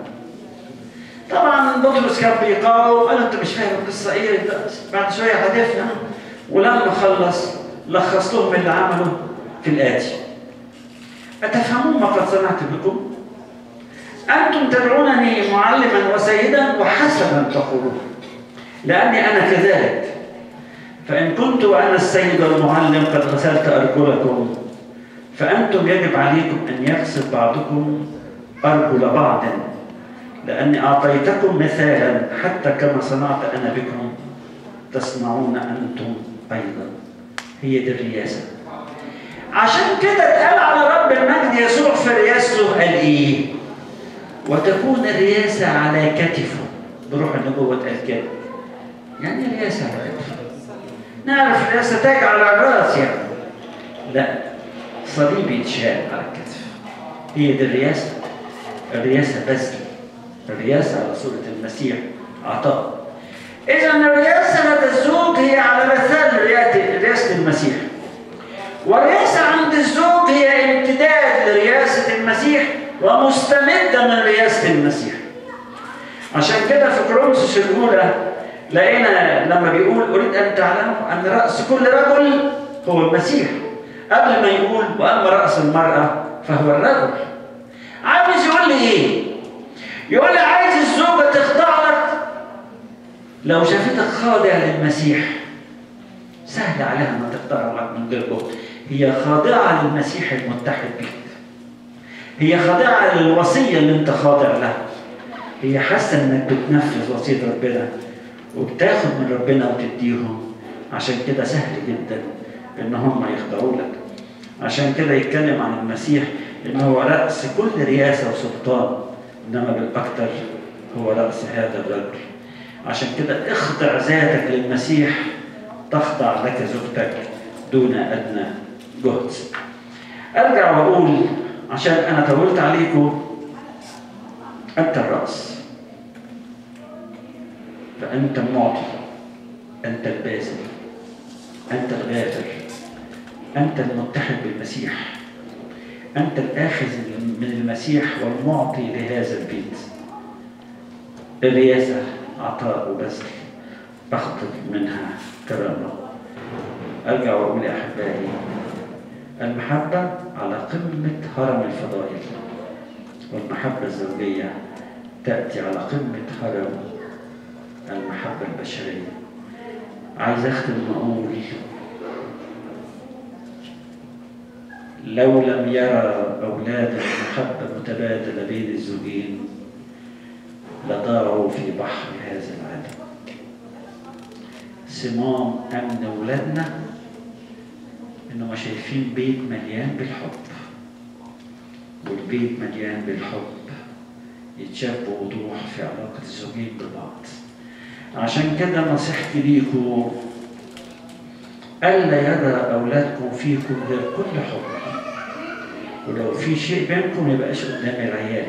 طبعا بطرس كان بيقاوم قال انت مش فاهم القصه ايه بعد شويه هدفنا ولما خلص لخص لهم اللي عمله في الاتي اتفهمون ما قد صنعت بكم انتم تدعونني معلما وسيدا وحسنا تقولون لاني انا كذلك فان كنت وانا السيد والمعلم قد غسلت ارجلكم فانتم يجب عليكم ان يغسل بعضكم ارجل بعض لأني أعطيتكم مثالا حتى كما صنعت أنا بكم تصنعون أنتم أيضا هي دي الرياسة عشان كده اتقال على رب المجد يسوع في رياسته قال إيه؟ وتكون الرياسة على كتفه بروح النبوة اتقال كده يعني الرياسة على كتفه نعرف الرياسة تاج على الراس يعني لا صليب يتشال على الكتف هي دي الرياسة الرياسة بذل الرياسة على صورة المسيح عطاء إذا الرياسة لدى الزوج هي على مثال رياسة المسيح والرياسة عند الزوج هي امتداد لرياسة المسيح ومستمدة من رياسة المسيح عشان كده في كورنثوس الأولى لقينا لما بيقول أريد أن تعلموا أن رأس كل رجل هو المسيح قبل ما يقول وأما رأس المرأة فهو الرجل عاوز يقول لي إيه؟ يقول لي عايز الزوجة تخضع لك لو شافتك خاضع للمسيح سهل عليها ما تخضع لك من غير جهد هي خاضعة للمسيح المتحد بك هي خاضعة للوصية اللي انت خاضع لها هي حاسة انك بتنفذ وصية ربنا وبتاخد من ربنا وتديهم عشان كده سهل جدا ان هم يخضعوا لك عشان كده يتكلم عن المسيح ان هو رأس كل رياسة وسلطان انما بالاكثر هو راس هذا الرجل عشان كده اخضع ذاتك للمسيح تخضع لك زوجتك دون ادنى جهد ارجع واقول عشان انا طولت عليكم انت الراس فانت معطي أنت البازل أنت الغافر أنت المتحد بالمسيح أنت الآخذ من المسيح والمعطي لهذا البيت الرياسة عطاء وبذل أخطب منها كرامة أرجع وأقول يا أحبائي المحبة على قمة هرم الفضائل والمحبة الزوجية تأتي على قمة هرم المحبة البشرية عايز أختم وأقول لو لم يرى أولاد المحبة متبادلة بين الزوجين لضاعوا في بحر هذا العالم صمام أمن أولادنا إنهم شايفين بيت مليان بالحب والبيت مليان بالحب يتشاف بوضوح في علاقة الزوجين ببعض عشان كده نصيحتي ليكم ألا يرى أولادكم فيكم غير كل حب ولو في شيء بينكم ما يبقاش قدام العيال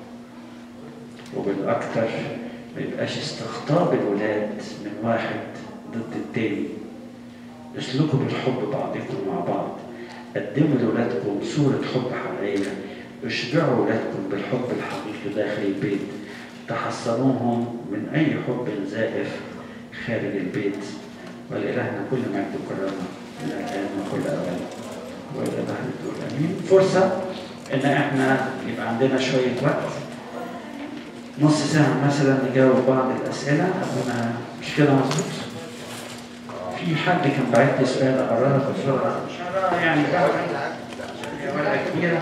وبالأكثر ما يبقاش استقطاب الولاد من واحد ضد التاني اسلكوا بالحب بعضكم مع بعض قدموا لأولادكم صورة حب حقيقية اشبعوا أولادكم بالحب الحقيقي داخل البيت تحصنوهم من أي حب زائف خارج البيت ولإلهنا كل مجد وكرامة من الآن وكل أوان وإلى دهر الدور آمين فرصة إن إحنا يبقى عندنا شوية وقت نص ساعة مثلا نجاوب بعض الأسئلة أنا مش كده مظبوط؟ في حد كان باعت لي سؤال أقراه بسرعة مش هقراه يعني ده ورقة كبيرة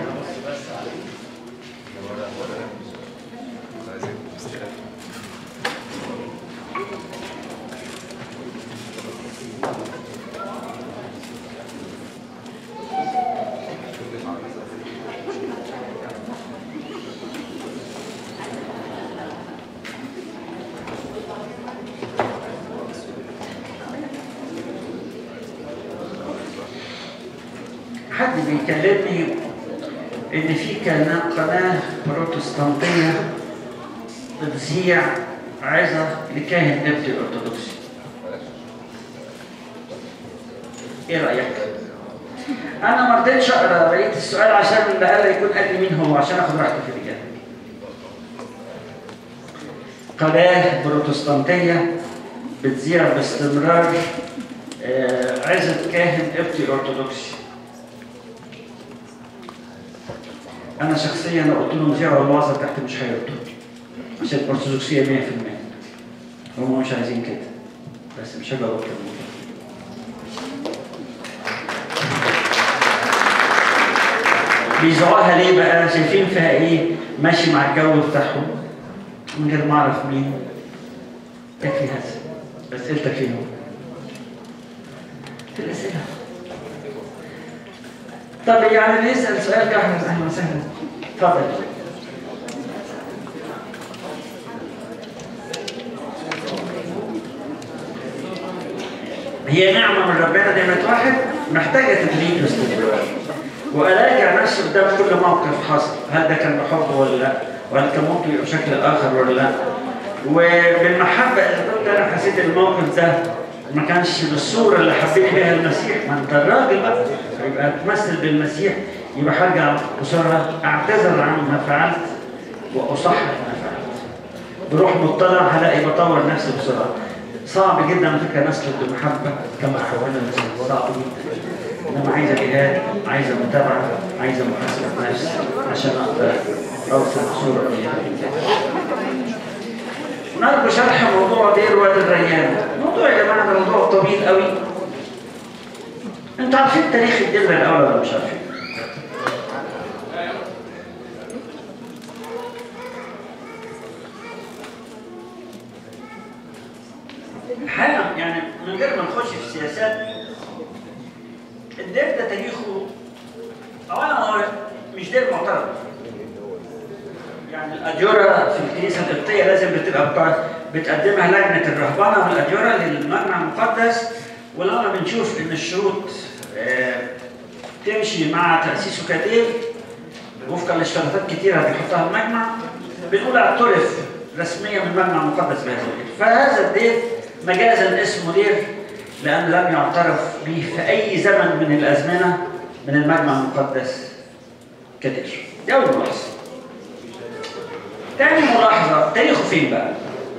حد بيكلمني ان في كان قناه بروتستانتيه بتذيع عظه لكاهن نبتي ارثوذكسي ايه رايك؟ انا ما رضيتش اقرا بقيه السؤال عشان الاقل يكون قال لي مين هو عشان اخد راحتي في الاجابه قناه بروتستانتيه بتذيع باستمرار آه، عظه كاهن قبطي ارثوذكسي انا شخصيا لو قلت لهم زيارة الوعظه بتاعتي مش هيردوا عشان الارثوذكسيه 100% هم مش عايزين كده بس مش هجاوب اكتر من كده بيذوقها ليه بقى شايفين فيها ايه ماشي مع الجو بتاعهم من غير ما اعرف مين يكفي هذا اسئلتك فين هو في الاسئله طب يعني اللي يسال سؤال جاهز اهلا وسهلا اتفضل هي نعمة من ربنا نعمة واحد محتاجة تدريب واستمرار وأراجع نفسي قدام كل موقف حصل هل ده كان بحب ولا لا وهل كان ممكن يبقى بشكل آخر ولا لا وبالمحبة إذا كنت أنا حسيت الموقف ده ما كانش بالصورة اللي حبيت بيها المسيح ما أنت الراجل بقى يبقى تمثل بالمسيح يبقى هرجع بسرعة أعتذر عن ما فعلت وأصحح ما فعلت بروح مطلع هلاقي بطور نفسي بسرعة صعب جدا على فكره نسلك بمحبه كما حولنا المسيح صعب جدا انما عايزه جهاد عايزه متابعه عايزه محاسبه نفس عشان اقدر اوصل بصوره طيبه نرجو شرح موضوع دير وادي الريان الموضوع يا جماعه ده موضوع طويل قوي انتوا عارفين تاريخ الدير الاول ولا مش عارفين؟ الحقيقه يعني من غير ما نخش في سياسات الدير ده تاريخه اولا هو مش دير معترف يعني الاجوره في الكنيسه القبطيه لازم بتبقى بتاع- بتقدمها لجنه الرهبنه والاجوره للمجمع المقدس ولما بنشوف ان الشروط آه، تمشي مع تاسيسه كدير وفقا لاشتراطات كتيره بيحطها المجمع بنقول اعترف رسميا من المجمع المقدس بهذا الدير فهذا الدير مجازا اسمه دير لأن لم يعترف به في أي زمن من الأزمنة من المجمع المقدس كدير دي أول ملاحظة تاني ملاحظة تاريخه فين بقى؟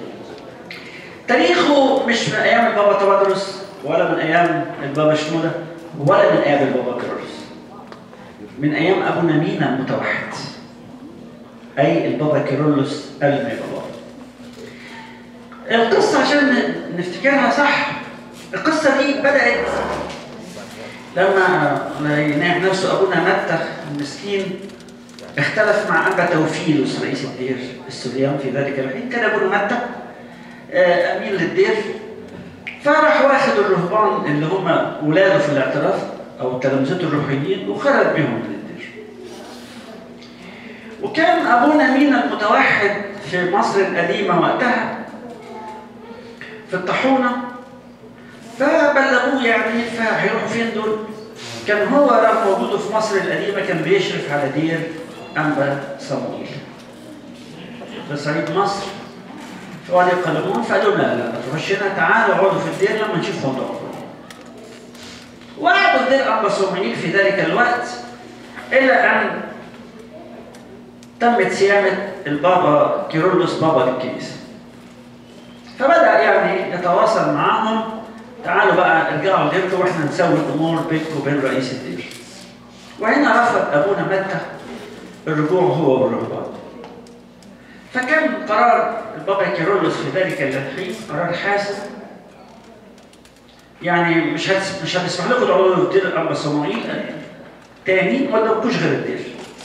تاريخه مش من أيام البابا توادرس ولا من أيام البابا شنودة ولا من أيام البابا كيرلس من أيام أبو نمينا المتوحد أي البابا كيرلس قبل ما يبقى بابا القصة عشان نفتكرها صح القصة دي بدأت لما لقيناه نفسه أبونا متى المسكين اختلف مع أبا توفيلوس رئيس الدير السوريان في ذلك الحين كان أبونا متى آه، أمين للدير فراح واخد الرهبان اللي هم ولاده في الاعتراف أو تلامذته الروحيين وخرج بهم من الدير وكان أبونا مينا المتوحد في مصر القديمة وقتها في الطاحونة فبلغوه يعني فهيروحوا فين دول؟ كان هو رغم وجوده في مصر القديمة كان بيشرف على دير أنبا صموئيل في صعيد مصر في وادي القلمون فقالوا لا لا ما تخش هنا تعالوا اقعدوا في الدير لما نشوف موضوعكم وقعدوا في دير أنبا صموئيل في ذلك الوقت إلى أن تمت صيانة البابا كيرلس بابا للكنيسة فبدأ يعني يتواصل معاهم تعالوا بقى ارجعوا ديركم واحنا نسوي الامور بينكم وبين رئيس الدير. وهنا رفض ابونا متى الرجوع هو والرهبان. فكان قرار البابا كيرلس في ذلك الحين قرار حاسم يعني مش هتس... مش هنسمح لكم تقعدوا في دير ابا صموئيل تاني ما تبقوش غير الدير.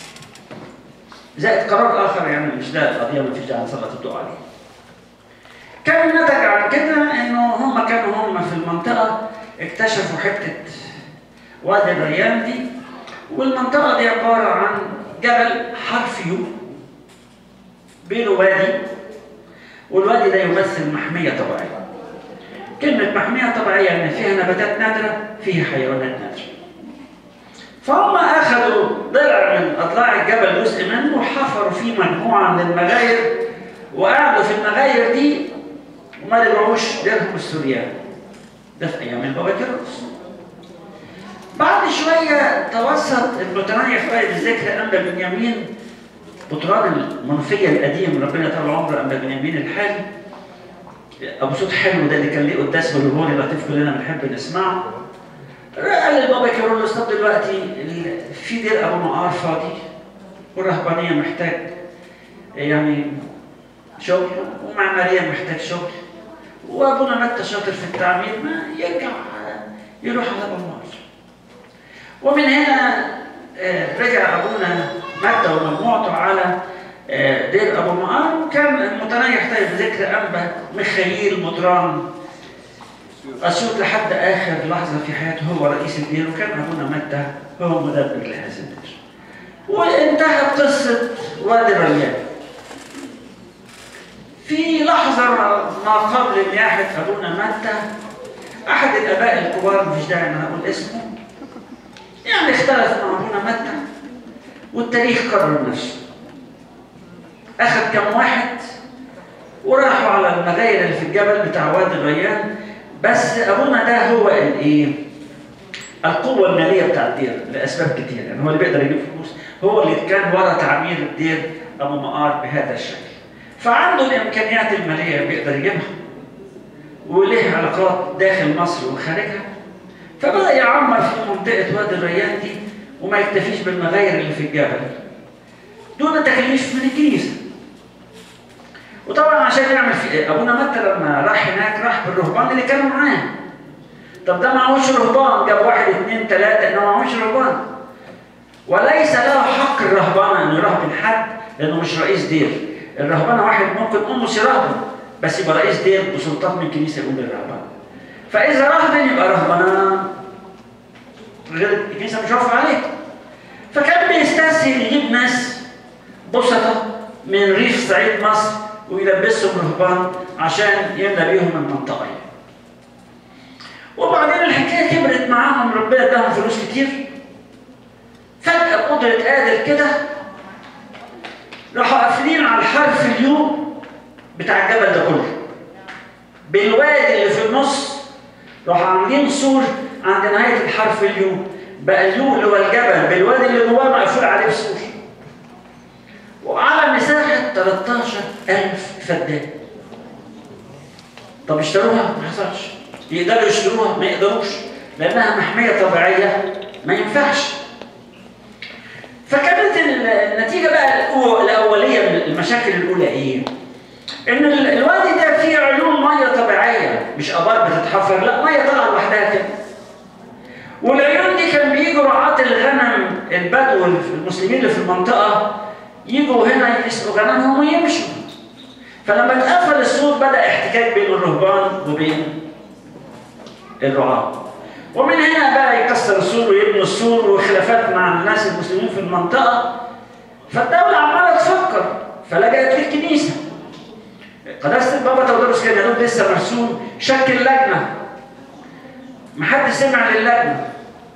زائد قرار اخر يعني مش ده القضيه ما فيش داعي نسلط الضوء عليه. كان نتج عن كده انه هم كانوا هم في المنطقه اكتشفوا حته وادي الريان دي والمنطقه دي عباره عن جبل حرف يو بينه وادي والوادي ده يمثل محميه طبيعيه كلمه محميه طبيعيه ان فيها نباتات نادره فيها حيوانات نادره فهم اخذوا ضلع من اضلاع الجبل جزء منه وحفروا فيه مجموعه من المغاير وقعدوا في المغاير دي وما رجعوش ديرهم السوريان ده في ايام البابا كيرلس بعد شويه توسط المتنيح فايد الذكر انبا بنيامين بطران المنوفيه القديم ربنا يطول عمره انبا بنيامين الحالي ابو صوت حلو ده اللي كان ليه قداس بالرهوني لطيف كلنا بنحب نسمعه قال للبابا كيرلس طب دلوقتي في دير ابو مقار فاضي والرهبانيه محتاج يعني شغل ومعماريه محتاج شغل وابونا متى شاطر في التعمير ما يرجع يروح على بمار ومن هنا رجع ابونا متى ومجموعته على دير ابو مقار وكان المتنيح طيب ذكر انبا ميخائيل مطران اسيوط لحد اخر لحظه في حياته هو رئيس الدير وكان ابونا متى هو مدبر لهذا الدير وانتهت قصه وادي الريان في لحظة ما قبل نياحة أبونا متى أحد الآباء الكبار مش داعي إن أقول اسمه يعني اختلف مع أبونا متى والتاريخ كرر نفسه أخذ كم واحد وراحوا على المغاير اللي في الجبل بتاع وادي الريان بس أبونا ده هو الإيه؟ القوة المالية بتاع الدير لأسباب كتير يعني هو اللي بيقدر يجيب فلوس هو اللي كان ورا تعمير الدير أبو مقار بهذا الشكل فعنده الامكانيات الماليه بيقدر يجيبها وليه علاقات داخل مصر وخارجها فبدا يعمر في منطقه وادي الريان دي وما يكتفيش بالمغاير اللي في الجبل دون تكليف من الكنيسه وطبعا عشان يعمل في ابونا متى لما راح هناك راح بالرهبان اللي كانوا معاه طب ده معهوش رهبان جاب واحد اثنين ثلاثه انه معهوش رهبان وليس له حق الرهبانه انه يرهبن حد لانه مش رئيس دير الرهبانه واحد ممكن امه رهبن بس يبقى رئيس دير بسلطات من الكنيسه يقول للرهبان فاذا رهبن يبقى رهبانه غير الكنيسه مش واقفه عليه فكان بيستسهل يجيب ناس بسطة من ريف صعيد مصر ويلبسهم رهبان عشان يملى بيهم المنطقه وبعدين الحكايه كبرت معاهم ربنا اداهم فلوس كتير فجاه بقدره قادر كده راحوا قافلين على الحرف اليوم بتاع الجبل ده كله بالوادي اللي في النص راحوا عاملين سور عند نهايه الحرف اليو بقى اليو اللي هو الجبل بالوادي اللي جواه مقفول عليه بسور وعلى مساحه 13000 فدان طب اشتروها؟ ما حصلش يقدروا يشتروها؟ ما يقدروش لانها محميه طبيعيه ما ينفعش فكانت النتيجه بقى الاوليه من المشاكل الاولى ايه؟ ان الوادي ده فيه عيون ميه طبيعيه مش ابار بتتحفر لا ميه طالعه لوحدها كده والعيون دي كان بيجوا رعاة الغنم البدو المسلمين اللي في المنطقه يجوا هنا يسقوا غنمهم ويمشوا فلما اتقفل السور بدا احتكاك بين الرهبان وبين الرعاة ومن هنا بقى يكسر السور ويبنوا السور وخلافات مع الناس المسلمين في المنطقه فالدوله عماله تفكر فلجأت للكنيسه قداسه البابا تودروس كان يدوب لسه مرسوم شكل لجنه محدش سمع للجنه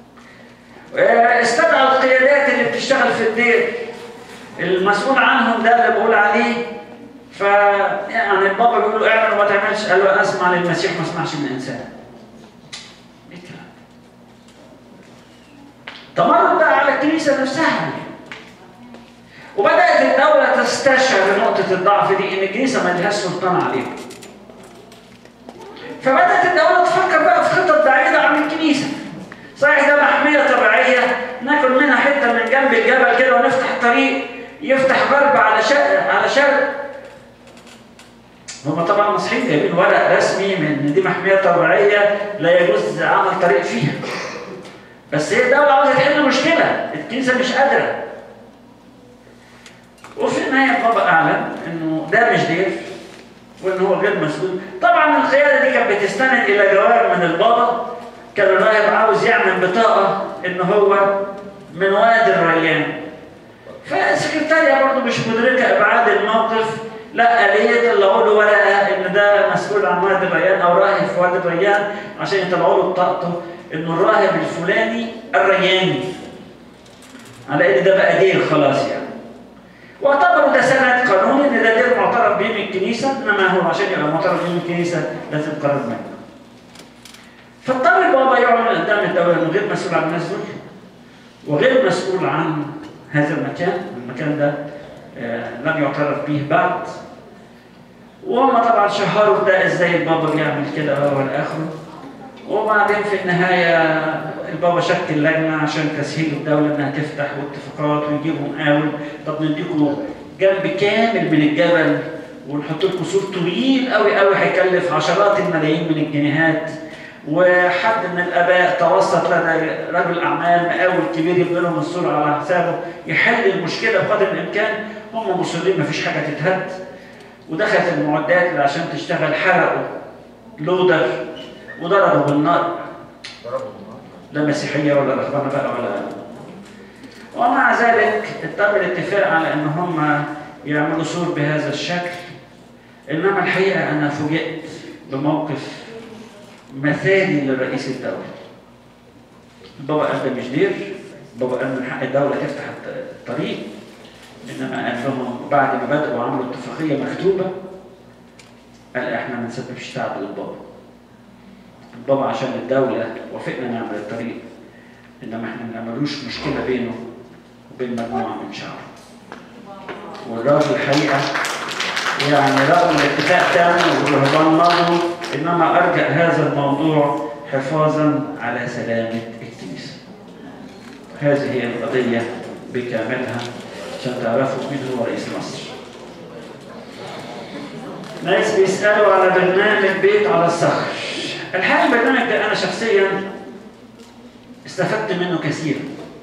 استدعى القيادات اللي بتشتغل في الدير المسؤول عنهم ده اللي بقول عليه ف يعني البابا بيقول له اعمل وما تعملش قال له اسمع للمسيح ما اسمعش من انسان تمرد بقى على الكنيسه نفسها وبدات الدوله تستشعر نقطه الضعف دي ان الكنيسه ما لهاش سلطان عليها فبدات الدوله تفكر بقى في خطط بعيده عن الكنيسه صحيح ده محميه طبيعيه ناكل منها حته من جنب الجبل كده ونفتح الطريق يفتح غرب على شرق على شرق هم طبعا مصحين جايبين ورق رسمي من ان دي محميه طبيعيه لا يجوز عمل طريق فيها بس هي الدوله عاوزه تحل مشكله الكنيسه مش قادره وفي النهايه بابا اعلن انه ده مش دير وان هو غير مسؤول طبعا القياده دي كانت بتستند الى جواب من البابا كان الراهب عاوز يعمل بطاقه ان هو من وادي الريان فالسكرتاريه برضه مش مدركه ابعاد الموقف لا آلية طلعوا له ورقه ان ده مسؤول عن وادي الريان او راهب في وادي الريان عشان يطلعوا له بطاقته انه الراهب الفلاني الرياني على ان ده بقى دير خلاص يعني واعتبروا ده سند قانوني ان ده دير معترف به من الكنيسه انما هو عشان يبقى معترف به من الكنيسه لازم قرار منه. فاضطر البابا يعلن قدام الدوله انه غير مسؤول عن الناس دول وغير مسؤول عن هذا المكان، المكان ده آه لم يعترف به بعد وهم طبعا شهروا ده ازاي البابا بيعمل كده والى اخره وبعدين في النهايه البابا شكل لجنه عشان تسهيل الدوله انها تفتح واتفاقات ويجيبوا مقاول طب نديكم جنب كامل من الجبل ونحط لكم سور طويل قوي قوي هيكلف عشرات الملايين من الجنيهات وحد من الاباء توسط لدى رجل اعمال مقاول كبير يبني لهم السور على حسابه يحل المشكله بقدر الامكان هم مصرين مفيش حاجه تتهد ودخلت المعدات اللي عشان تشتغل حرقوا لودر وضربوا بالنار لا مسيحية ولا رهبانة بقى ولا ومع ذلك تم الاتفاق على ان هم يعملوا سور بهذا الشكل انما الحقيقة انا فوجئت بموقف مثالي لرئيس الدولة البابا قال ده مش دير البابا قال من حق الدولة تفتح الطريق انما قال لهم بعد ما بدأوا وعملوا اتفاقية مكتوبة قال احنا ما نسببش تعب للبابا البابا عشان الدولة وافقنا نعمل الطريق إنما إحنا ما نعملوش مشكلة بينه وبين مجموعة من شعبه. والراجل الحقيقة يعني رغم الاتفاق تاني والرهبان مضوا إنما أرجع هذا الموضوع حفاظا على سلامة الكنيسة. هذه هي القضية بكاملها عشان تعرفوا مين هو رئيس مصر. ناس بيسألوا على برنامج بيت على الصخر. الحقيقه البرنامج ده انا شخصيا استفدت منه كثيرا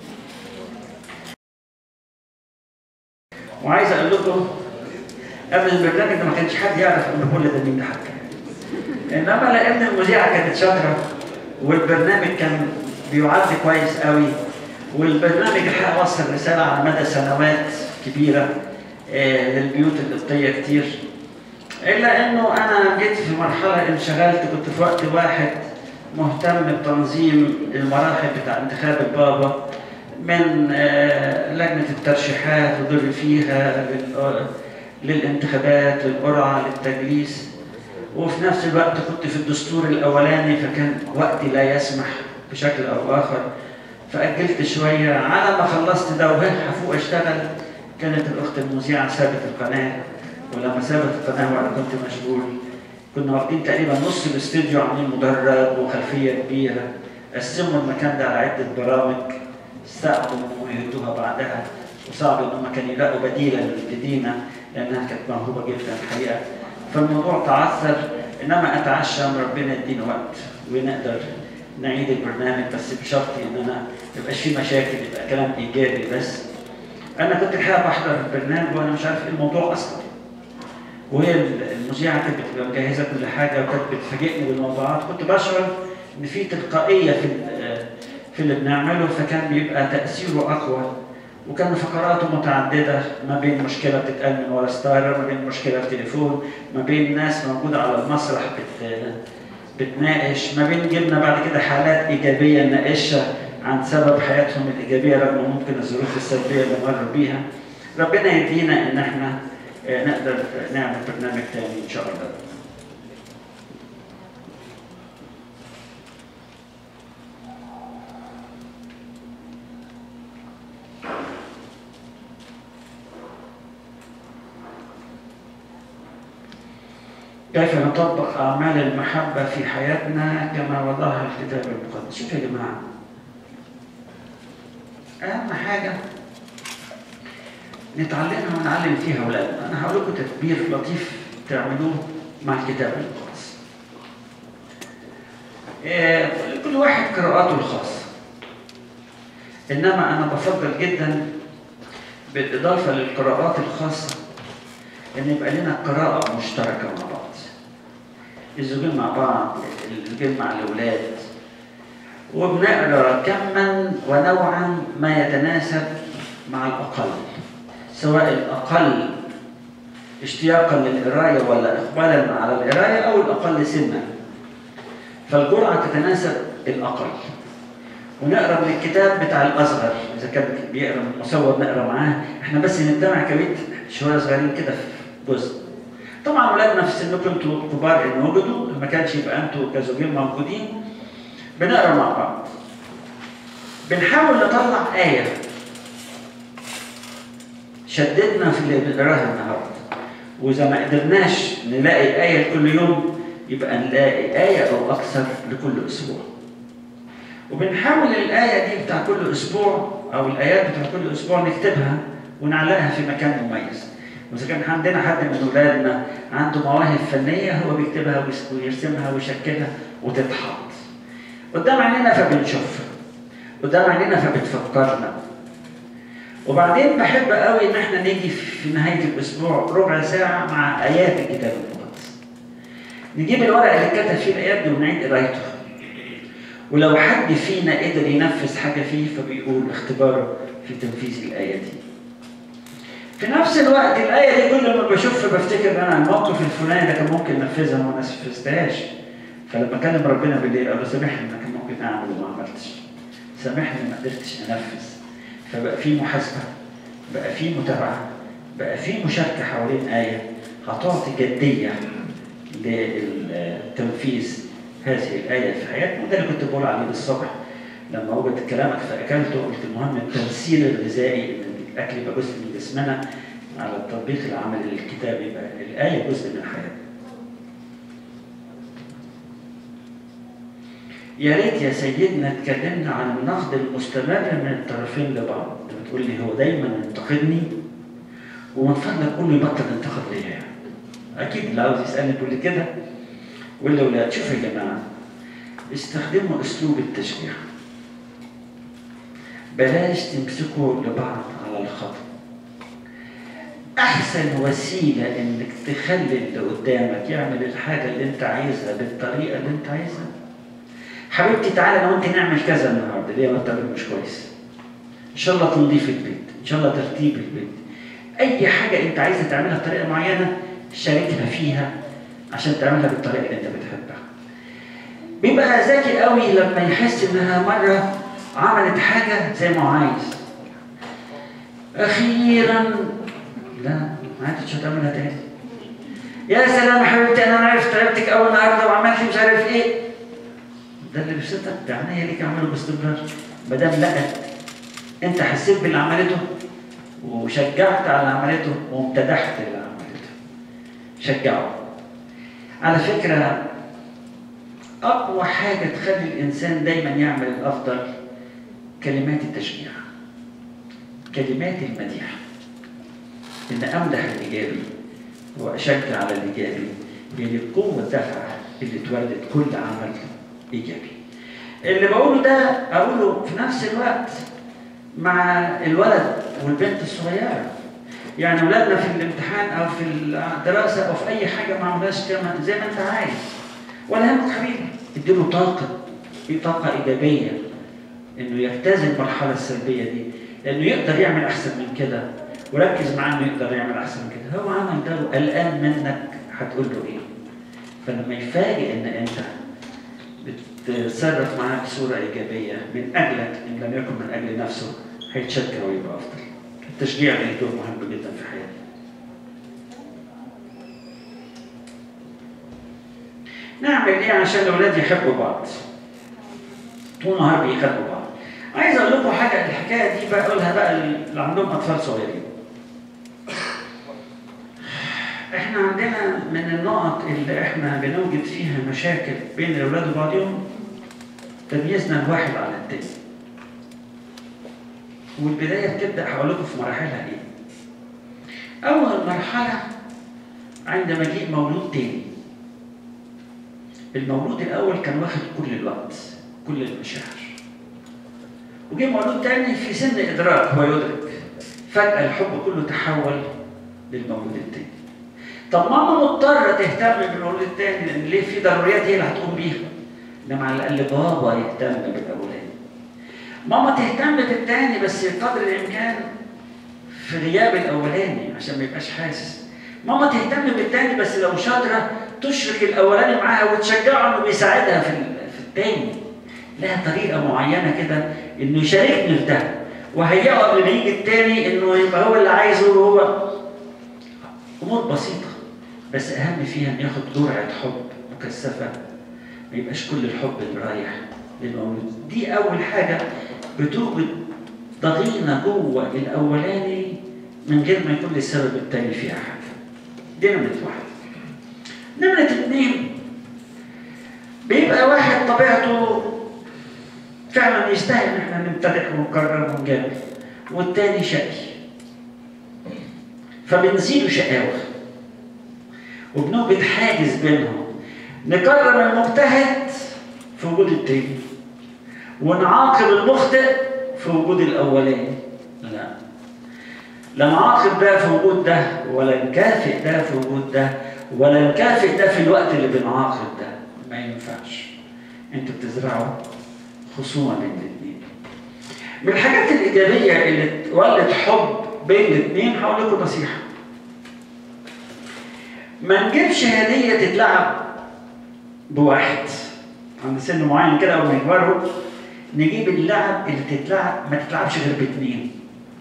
وعايز اقول لكم قبل البرنامج ده ما كانش حد يعرف ان كل ده مين ده حتى انما لان المذيعه كانت شاطره والبرنامج كان بيعد كويس قوي والبرنامج الحقيقه وصل رساله على مدى سنوات كبيره آه للبيوت القبطيه كتير الا انه انا جيت في مرحله انشغلت كنت في وقت واحد مهتم بتنظيم المراحل بتاع انتخاب البابا من لجنه الترشيحات وضل فيها للانتخابات للقرعه للتجليس وفي نفس الوقت كنت في الدستور الاولاني فكان وقتي لا يسمح بشكل او اخر فاجلت شويه على ما خلصت ده وهي هفوق اشتغل كانت الاخت المذيعه سابت القناه ولما سابت القناه وانا كنت مشغول كنا واخدين تقريبا نص الاستوديو عاملين مدرج وخلفيه كبيره قسموا المكان ده على عده برامج استعبوا ويهدوها بعدها وصعب ان هم كانوا يلاقوا بديلا لدينا لانها كانت موهوبه جدا الحقيقه فالموضوع تعثر انما اتعشى من ربنا يدينا وقت ونقدر نعيد البرنامج بس بشرط ان انا ما يبقاش في مشاكل يبقى كلام ايجابي بس انا كنت الحقيقه بحضر البرنامج وانا مش عارف ايه الموضوع اصلا وهي المذيعه كانت بتبقى مجهزه كل حاجه وكانت بتفاجئني بالموضوعات كنت بشعر ان في تلقائيه في في اللي بنعمله فكان بيبقى تاثيره اقوى وكان فقراته متعدده ما بين مشكله بتتقال من ورا ستار ما بين مشكله في تليفون ما بين ناس موجوده على المسرح بت بتناقش ما بين جبنا بعد كده حالات ايجابيه نناقشها عن سبب حياتهم الايجابيه رغم ممكن الظروف السلبيه اللي مروا بيها ربنا يدينا ان احنا نقدر نعمل برنامج تاني ان شاء الله كيف نطبق أعمال المحبة في حياتنا كما وضعها الكتاب المقدس شوف يا جماعة أهم حاجة نتعلمها ونعلم فيها أولادنا أنا هقول لكم تدبير لطيف تعملوه مع الكتاب المقدس إيه كل واحد قراءاته الخاصة إنما أنا بفضل جدا بالإضافة للقراءات الخاصة إن يبقى لنا قراءة مشتركة مع بعض الزوجين مع بعض الزوجين مع الأولاد وبنقرا كما ونوعا ما يتناسب مع الأقل سواء الأقل اشتياقا للقراية ولا إقبالا على القراية أو الأقل سنا فالجرعة تتناسب الأقل ونقرا من الكتاب بتاع الأصغر إذا كان بيقرا من المصور نقرا معاه إحنا بس نجتمع كبيت شوية صغيرين كده في جزء طبعا اولادنا في سنكم انتوا كبار ان وجدوا ما كانش يبقى انتوا كزوجين موجودين بنقرا مع بعض بنحاول نطلع آية شددنا في اللي بنقراها النهارده وإذا ما قدرناش نلاقي آية كل يوم يبقى نلاقي آية أو أكثر لكل أسبوع وبنحاول الآية دي بتاع كل أسبوع أو الآيات بتاع كل أسبوع نكتبها ونعلقها في مكان مميز وإذا كان عندنا حد من أولادنا عنده مواهب فنية هو بيكتبها ويرسمها ويشكلها وتتحط قدام عينينا فبنشوفها قدام عينينا فبتفكرنا وبعدين بحب قوي ان احنا نيجي في نهايه الاسبوع ربع ساعه مع ايات الكتاب المقدس نجيب الورق اللي اتكتب فيه الايات دي ونعيد قرايته ولو حد فينا قدر ينفذ حاجه فيه فبيقول اختباره في تنفيذ الايه دي في نفس الوقت الآية دي كل ما بشوفها بفتكر ان انا الموقف الفلاني ده كان ممكن انفذها وما نفذتهاش فلما اكلم ربنا بالليل اقول له سامحني انا كان ممكن اعمل وما عملتش سامحني ما قدرتش انفذ فبقى في محاسبه بقى في متابعه بقى في مشاركه حوالين آية هتعطي جديه لتنفيذ هذه الآية في حياتنا وده اللي كنت بقول عليه الصبح لما وجدت كلامك فأكلته قلت المهم التمثيل الغذائي إن الأكل يبقى جزء من جسمنا على التطبيق العملي للكتاب يبقى الآية جزء من حياتنا. يا ريت يا سيدنا اتكلمنا عن النقد المستمر من الطرفين لبعض، بتقول لي هو دايما ينتقدني ومن فضلك قول لي بطل انتقد ليا يعني. أكيد اللي عاوز يسألني بيقول لي كده والأولاد شوفوا يا جماعة استخدموا أسلوب التشجيع. بلاش تمسكوا لبعض على الخط احسن وسيله انك تخلي اللي قدامك يعمل الحاجه اللي انت عايزها بالطريقه اللي انت عايزها حبيبتي تعالى انا وانت نعمل كذا النهارده ليه ما بتعمل مش كويس ان شاء الله تنظيف البيت ان شاء الله ترتيب البيت اي حاجه انت عايزها تعملها بطريقه معينه شاركها فيها عشان تعملها بالطريقه اللي انت بتحبها بيبقى ذكي قوي لما يحس انها مره عملت حاجة زي ما هو عايز أخيرا لا ما عادش هتعملها تاني يا سلام يا حبيبتي انا عرفت تعبتك اول النهارده وعملت مش عارف ايه ده اللي بيبسطك ده عينيا ليك اعمله باستمرار ما دام لقت انت حسيت باللي عملته وشجعت على اللي عملته وامتدحت اللي عملته شجعه على فكره اقوى حاجه تخلي الانسان دايما يعمل الافضل كلمات التشجيع كلمات المديح ان امدح الايجابي واشجع على الايجابي هي دي قوه الدفع اللي اتولدت كل عمل ايجابي اللي بقوله ده اقوله في نفس الوقت مع الولد والبنت الصغيره يعني اولادنا في الامتحان او في الدراسه او في اي حاجه ما عملناش كما زي ما انت عايز ولا همك حبيبي اديله طاقه في طاقه ايجابيه انه يجتاز المرحله السلبيه دي لانه يقدر يعمل احسن من كده وركز معاه انه يقدر يعمل احسن من كده هو عمل ده وقلقان منك هتقول له ايه فلما يفاجئ ان انت بتتصرف معاه بصوره ايجابيه من اجلك ان لم يكن من اجل نفسه هيتشجع ويبقى افضل التشجيع له دور مهم جدا في حياتي نعمل ايه عشان الاولاد يحبوا بعض طول النهار بيحبوا بعض عايز اقول لكم حاجه الحكايه دي بقولها بقى اللي عندهم اطفال صغيرين احنا عندنا من النقط اللي احنا بنوجد فيها مشاكل بين الاولاد وبعضهم تمييزنا الواحد على التاني والبدايه بتبدا هقول لكم في مراحلها ايه اول مرحله عند مجيء مولود تاني المولود الاول كان واخد كل الوقت كل المشاعر وجه مولود تاني في سن ادراك هو يدرك فجاه الحب كله تحول للمولود التاني طب ماما مضطره تهتم بالمولود التاني لان ليه في ضروريات هي اللي هتقوم بيها انما على الاقل بابا يهتم بالاولاني ماما تهتم بالتاني بس قدر الامكان في غياب الاولاني عشان ما يبقاش حاسس ماما تهتم بالتاني بس لو شاطره تشرك الاولاني معاها وتشجعه انه بيساعدها في في التاني لها طريقه معينه كده انه يشاركني في ده وهيئه قبل ما يجي التاني انه يبقى هو اللي عايزه وهو امور بسيطه بس اهم فيها ان ياخد جرعه حب مكثفه ما يبقاش كل الحب اللي رايح للمولود دي اول حاجه بتوجد ضغينه جوه الاولاني من غير ما يكون السبب التاني فيها حاجه دي نمره واحد نمرة اتنين بيبقى واحد طبيعته فعلا يستاهل ان احنا نمتدح ونكرر ونجامل والتاني شقي فبنزيله شقاوة وبنوجد حاجز بينهم نكرم المجتهد في وجود التاني ونعاقب المخطئ في وجود الاولاني لا لا نعاقب ده في وجود ده ولا نكافئ ده في وجود ده ولا نكافئ ده في الوقت اللي بنعاقب ده ما ينفعش انتوا بتزرعوا خصومه بين الاثنين من الحاجات الايجابيه اللي تولد حب بين الاثنين هقول لكم نصيحه ما نجيبش هديه تتلعب بواحد عند سن معين كده اول ما يكبروا نجيب اللعب اللي تتلعب ما تتلعبش غير باثنين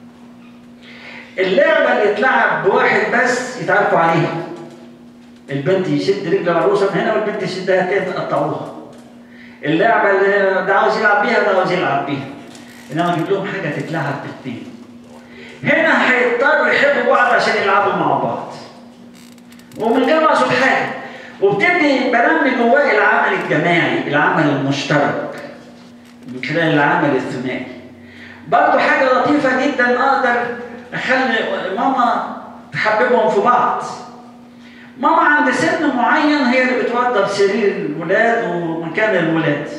اللعبه اللي تتلعب بواحد بس يتعرفوا عليها البنت يشد رجل العروسه من هنا والبنت يشدها تاني تقطعوها اللعبه اللي ده عاوز يلعب بيها وده عاوز يلعب بيها انما اجيب لهم حاجه تتلعب باثنين هنا هيضطروا يحبوا بعض عشان يلعبوا مع بعض ومن غير ما اقصد حاجه وبتبدي بنمي جواه العمل الجماعي العمل المشترك من خلال العمل الثنائي برضه حاجه لطيفه جدا اقدر اخلي ماما تحببهم في بعض ماما عند سن معين هي اللي بتوضب سرير الولاد ومكان الولاد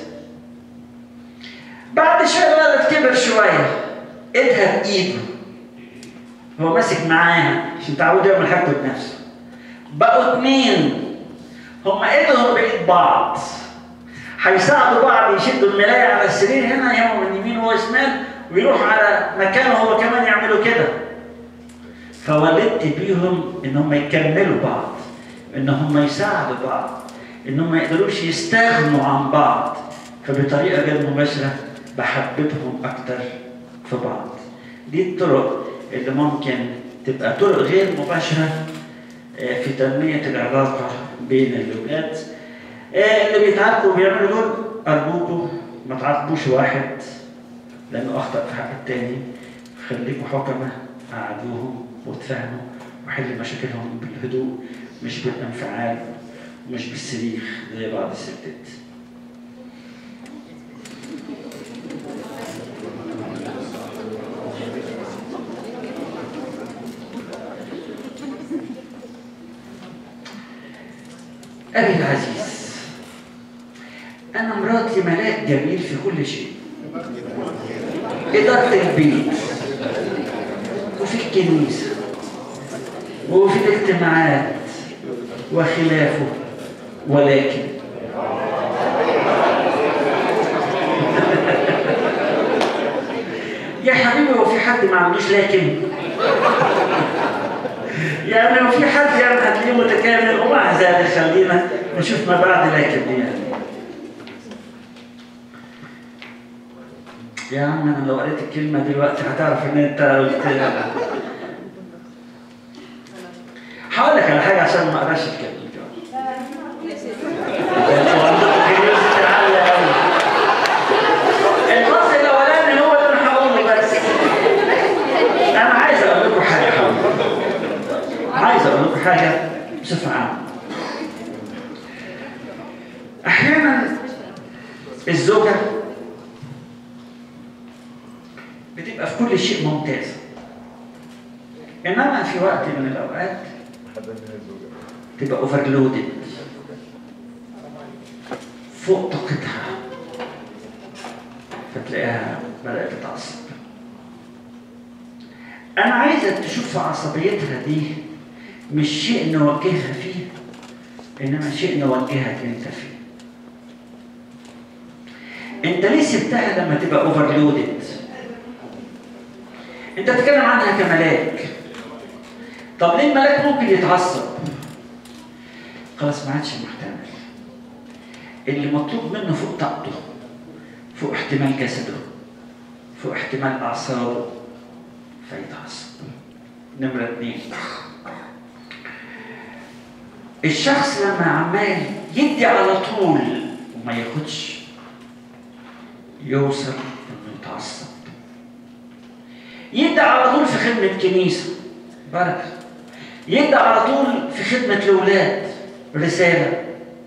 بعد شويه الولد كبر شويه ايدها بايده هو ماسك معاها عشان تعود يعمل حاجته بنفسه بقوا اتنين هما ايدهم بايد بعض هيساعدوا بعض يشدوا الملاية على السرير هنا يمه من يمين وهو شمال ويروح على مكانه هو كمان يعملوا كده فولدت بيهم ان هم يكملوا بعض ان هم يساعدوا بعض ان هم ما يقدروش يستغنوا عن بعض فبطريقه غير مباشره بحببهم اكتر في بعض دي الطرق اللي ممكن تبقى طرق غير مباشره آه، في تنمية العلاقة بين الأولاد آه، اللي بيتعاقبوا وبيعملوا دول أرجوكم ما تعاقبوش واحد لأنه أخطأ في حق التاني خليكوا حكمة قعدوهم وتفهموا وحل مشاكلهم بالهدوء مش بالانفعال ومش بالصريخ زي بعض الستات أبي العزيز أنا مراتي ملاك جميل في كل شيء إدارة البيت وفي الكنيسة وفي الاجتماعات وخلافه ولكن يا حبيبي هو في حد ما عندوش لكن يعني لو في حد يعني هتلاقيه متكامل ومع ذلك خلينا نشوف ما بعد لكن دي يعني يا عم انا لو قريت الكلمه دلوقتي هتعرف ان انت قلت هقول لك على حاجه عشان ما اقراش الكلمه انتوا عندكم كيوريوسيتي عاليه قوي الفصل الاولاني هو اللي انا هقوله بس انا عايز اقول لكم حاجه عايز اقول لكم حاجه بصفه عامه احيانا الزوجه بتبقى في كل شيء ممتازه انما في وقت من الاوقات تبقى اوفرلودد فوق طاقتها فتلاقيها بدات تتعصب انا عايزك تشوف في عصبيتها دي مش شيء نوجهها فيه انما شيء نوجهك انت فيه انت ليه سبتها لما تبقى اوفرلودد انت بتتكلم عنها كملاك طب ليه الملاك ممكن يتعصب خلاص ما عادش محتمل اللي مطلوب منه فوق طاقته فوق احتمال جسده فوق احتمال اعصابه فيتعصب نمرة اتنين الشخص لما عمال يدي على طول وما ياخدش يوصل انه يتعصب يدي على طول في خدمة كنيسة بركة يدي على طول في خدمة الأولاد رسالة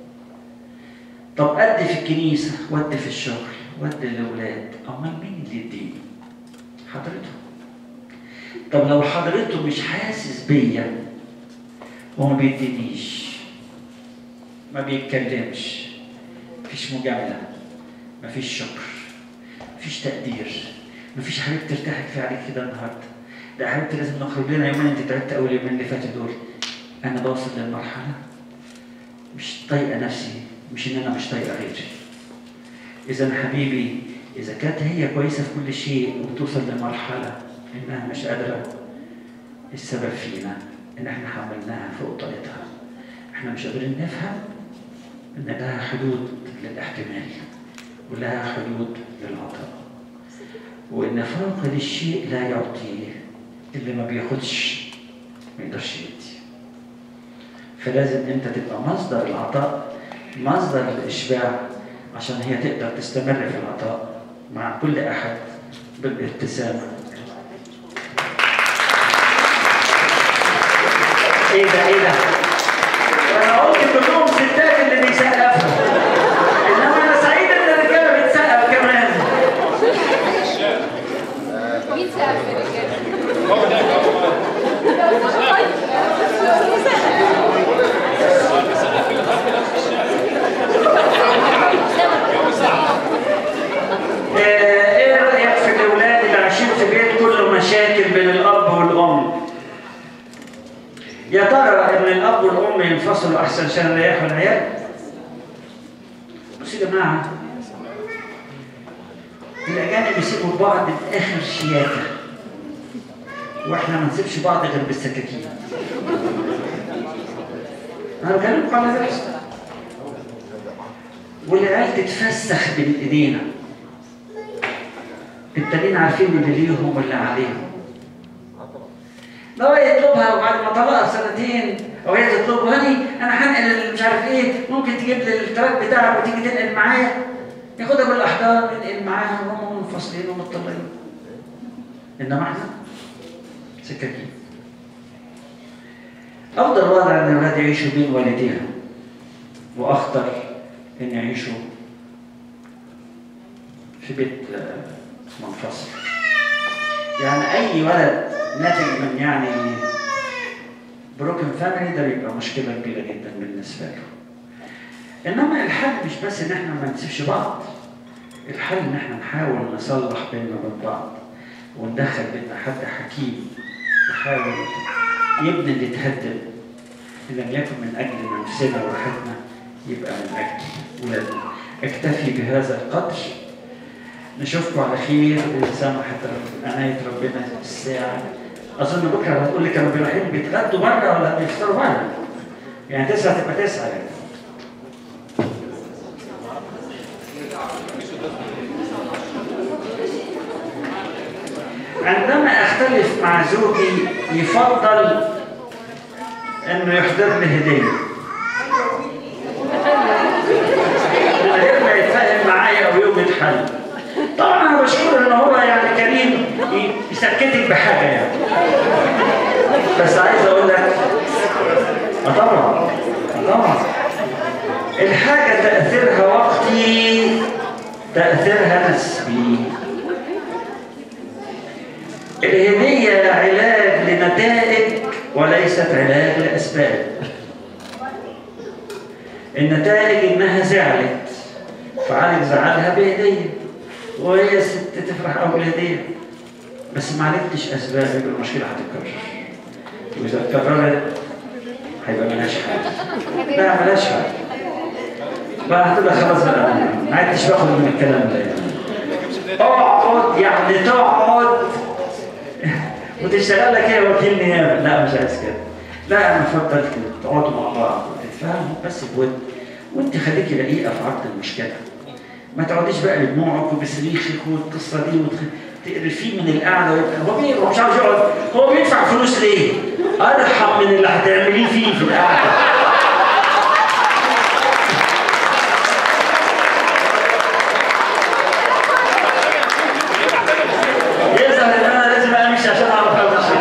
طب أدي في الكنيسة وأدي في الشغل وأدي للأولاد أمال مين اللي يديني؟ حضرته طب لو حضرته مش حاسس بيا وما بيدينيش ما بيتكلمش مفيش مجاملة مفيش شكر مفيش تقدير مفيش حبيبتي ترتاح كفايه عليك كده النهارده ده يا حبيبتي لازم نخرج لنا يومين انت تعبت اول يومين اللي فاتوا دول انا بوصل للمرحله مش طايقه نفسي مش ان انا مش طايقه غيري اذا حبيبي اذا كانت هي كويسه في كل شيء وتوصل لمرحله انها مش قادره السبب فينا ان احنا حملناها فوق طاقتها احنا مش قادرين نفهم ان لها حدود للاحتمال ولها حدود للعطاء وان فاقد الشيء لا يعطيه اللي ما بياخدش ما يقدرش يدي فلازم انت تبقى مصدر العطاء مصدر الاشباع عشان هي تقدر تستمر في العطاء مع كل احد بالابتسامه ايه ده ايه ده انا قلت كلهم ستات اللي بيسقفوا انما انا سعيد ان الرجاله بتسقف كمان مين سقف الرجاله؟ آه، ايه رايك في الاولاد اللي عايشين في بيت كله مشاكل بين الاب والام يا ترى ان الاب والام ينفصلوا احسن عشان يريحوا العيال بصوا يا جماعه الاجانب يسيبوا بعض باخر شياكه واحنا ما نسيبش بعض غير بالسكاكين انا بكلمكم على ذلك والعيال تتفسخ بين ايدينا التانيين عارفين اللي ليهم واللي عليهم ده هو يطلبها وبعد ما طلقها بسنتين او هي تطلبه هاني انا هنقل مش عارف ايه ممكن تجيب لي التراك بتاعك وتيجي تنقل معايا ياخدها بالاحضان ينقل معاها وهم منفصلين ومطلقين انما احنا سكاكين افضل وضع ان الاولاد يعيشوا بين والديهم واخطر ان يعيشوا في بيت آه، منفصل يعني اي ولد ناتج من يعني بروكن فاميلي ده بيبقى مشكله كبيره جدا بالنسبه له انما الحل مش بس ان احنا ما نسيبش بعض الحل ان احنا نحاول نصلح بيننا وبين بعض وندخل بيننا حد حكيم يحاول يبني اللي اتهدم ان لم يكن من اجل نفسنا وراحتنا يبقى من اجل ولادنا اكتفي بهذا القدر نشوفكم على خير إذا سمحت رب- عناية ربنا الساعة أظن بكرة هتقول لي كانوا رايحين بيتغدوا بره ولا بيفطروا بره؟ يعني تسعة تبقى تسعة يعني. عندما أختلف مع زوجي يفضل إنه يحضر لي هدية. من غير ما يتفاهم معايا او يوم يتحل طبعا انا بشكره ان هو يعني كريم ي- يسكتك بحاجه يعني بس عايز اقول لك اه طبعا آه طبعا الحاجه تاثيرها وقتي تاثيرها نسبي الهديه علاج لنتائج وليست علاج لاسباب النتائج انها زعلت فعالج زعلها بهديه وهي الست تفرح قوي بالهديه بس ما عالجتش اسباب يبقى المشكله هتتكرر واذا اتكررت هيبقى ملهاش حل لا ملهاش حل بقى هتبقى خلاص بقى ما عدتش باخد من الكلام ده يعني اقعد يعني تقعد وتشتغل لك ايه وكيل نيابه لا مش عايز كده لا انا افضل تقعدوا مع بعض وتتفاهموا بس بود وانت خليكي رقيقه في عرض المشكله ما تقعديش بقى بدموعك وبصريخك والقصه دي وتقرفيه من القعده ويبقى هو بي- هو مش عاوز يقعد هو بيدفع فلوس ليه؟ ارحم من اللي هتعمليه فيه في القعده يظهر ان انا لازم امشي عشان اعرف امشي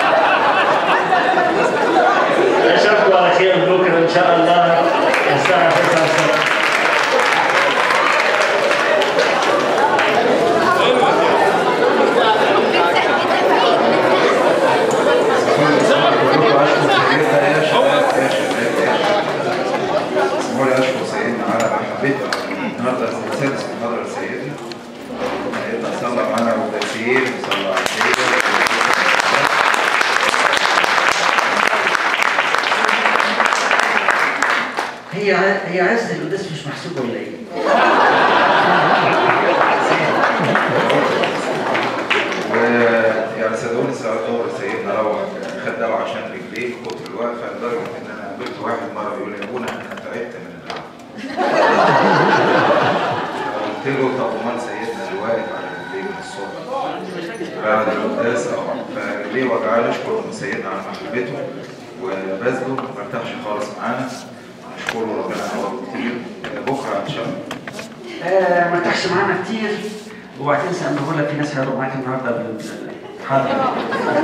اشوفكم على خير بكره ان شاء الله الساعه 9 الصبح كلكم اشكر سيدنا يا شباب يا شباب يا شباب اسمحوا لي اشكر سيدنا على محبته النهارده السادس محاضره لسيدنا سيدنا صلى معانا وتسير وصلى على سيدنا هي ع- هي عز القداس مش محسوب ولا ايه؟ ويعني صدقوني ساعة دور سيدنا روح خد دواء عشان رجليه من كتر الوقفه لدرجه ان انا قابلت واحد مره بيقول لي يا ابونا انا تعبت من القعده قلت له طب امال سيدنا اللي واقف على رجليه من الصبح بعد القداس اه فرجليه وجعاه نشكر من سيدنا على محبته وبذله ما ارتاحش خالص معانا نشكره ربنا يعوضه كتير بكره ان شاء الله آه ما تحش معانا كتير وبعدين سألناه لك في ناس هيروحوا معاك النهارده بالحاضر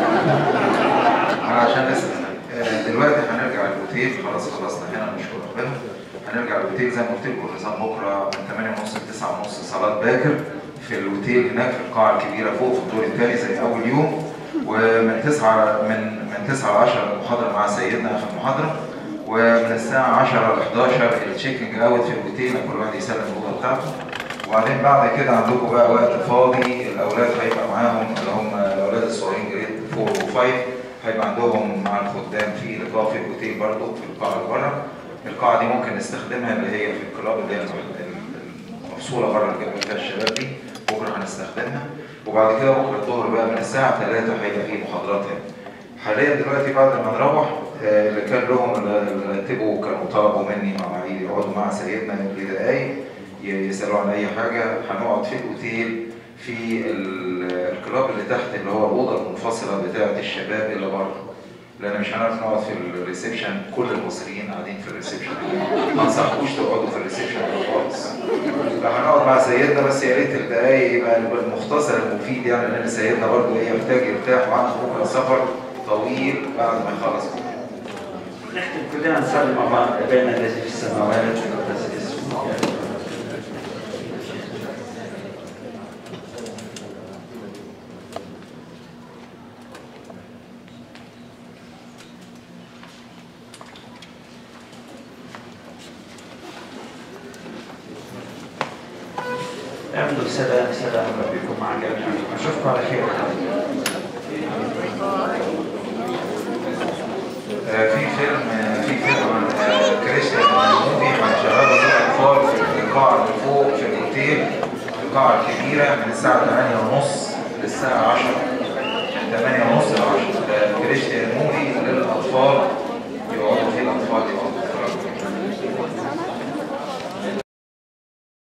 عشان اسال آه، دلوقتي هنرجع الاوتيل خلاص خلصنا هنا نشكر ربنا هنرجع الاوتيل زي ما قلت لكم النظام بكره من 8:30 ل 9:30 صلاه باكر في الاوتيل هناك في القاعه الكبيره فوق في الدور الثاني زي اول يوم ومن 9 من من 9 ل 10 المحاضره مع سيدنا اخر المحاضره ومن الساعه 10 ل 11 التشيكنج اوت في الاوتيل كل واحد يسلم الاوضه بتاعته وبعدين بعد كده عندكم بقى وقت فاضي الاولاد هيبقى معاهم اللي هم الاولاد الصغيرين جريد 4 و5 هيبقى عندهم مع الخدام في لقاء في الاوتيل برضه في القاعه اللي بره القاعه دي ممكن نستخدمها اللي هي في الكلاب اللي هي المفصوله بره اللي جنب فيها الشباب دي بكره هنستخدمها وبعد كده بكره الظهر بقى من الساعه 3 هيبقى في محاضرات هنا حاليا دلوقتي بعد ما نروح آه، اللي كان لهم اللي تبقوا كانوا طلبوا مني مع يقعدوا مع سيدنا لدقايق ي- يسالوا عن اي حاجه هنقعد في الاوتيل في ال- الكلاب اللي تحت اللي هو الاوضه المنفصله بتاعه الشباب اللي بره لان مش هنعرف نقعد في الريسبشن كل المصريين قاعدين في الريسبشن ما انصحكوش تقعدوا في الريسبشن ده خالص لو هنقعد مع سيدنا بس يا ريت الدقايق يبقى يبقى المختصر المفيد يعني لان سيدنا برضه ايه يحتاج يرتاح وعنده بكره سفر طويل بعد ما يخلص نختم كلنا نصلي مع بعض ابانا الذي في السماوات وتقدس اسمك اعملوا سلام سلام ربكم مع جميعكم اشوفكم على خير آه، في فيلم آه، في فيلم عن آه، كريستيان موفي عن شباب الاطفال في القاعه اللي فوق في الاوتيل في القاعه الكبيره من الساعه 8:30 للساعه 10 من 8:30 ل 10 ده كريستيان موفي للاطفال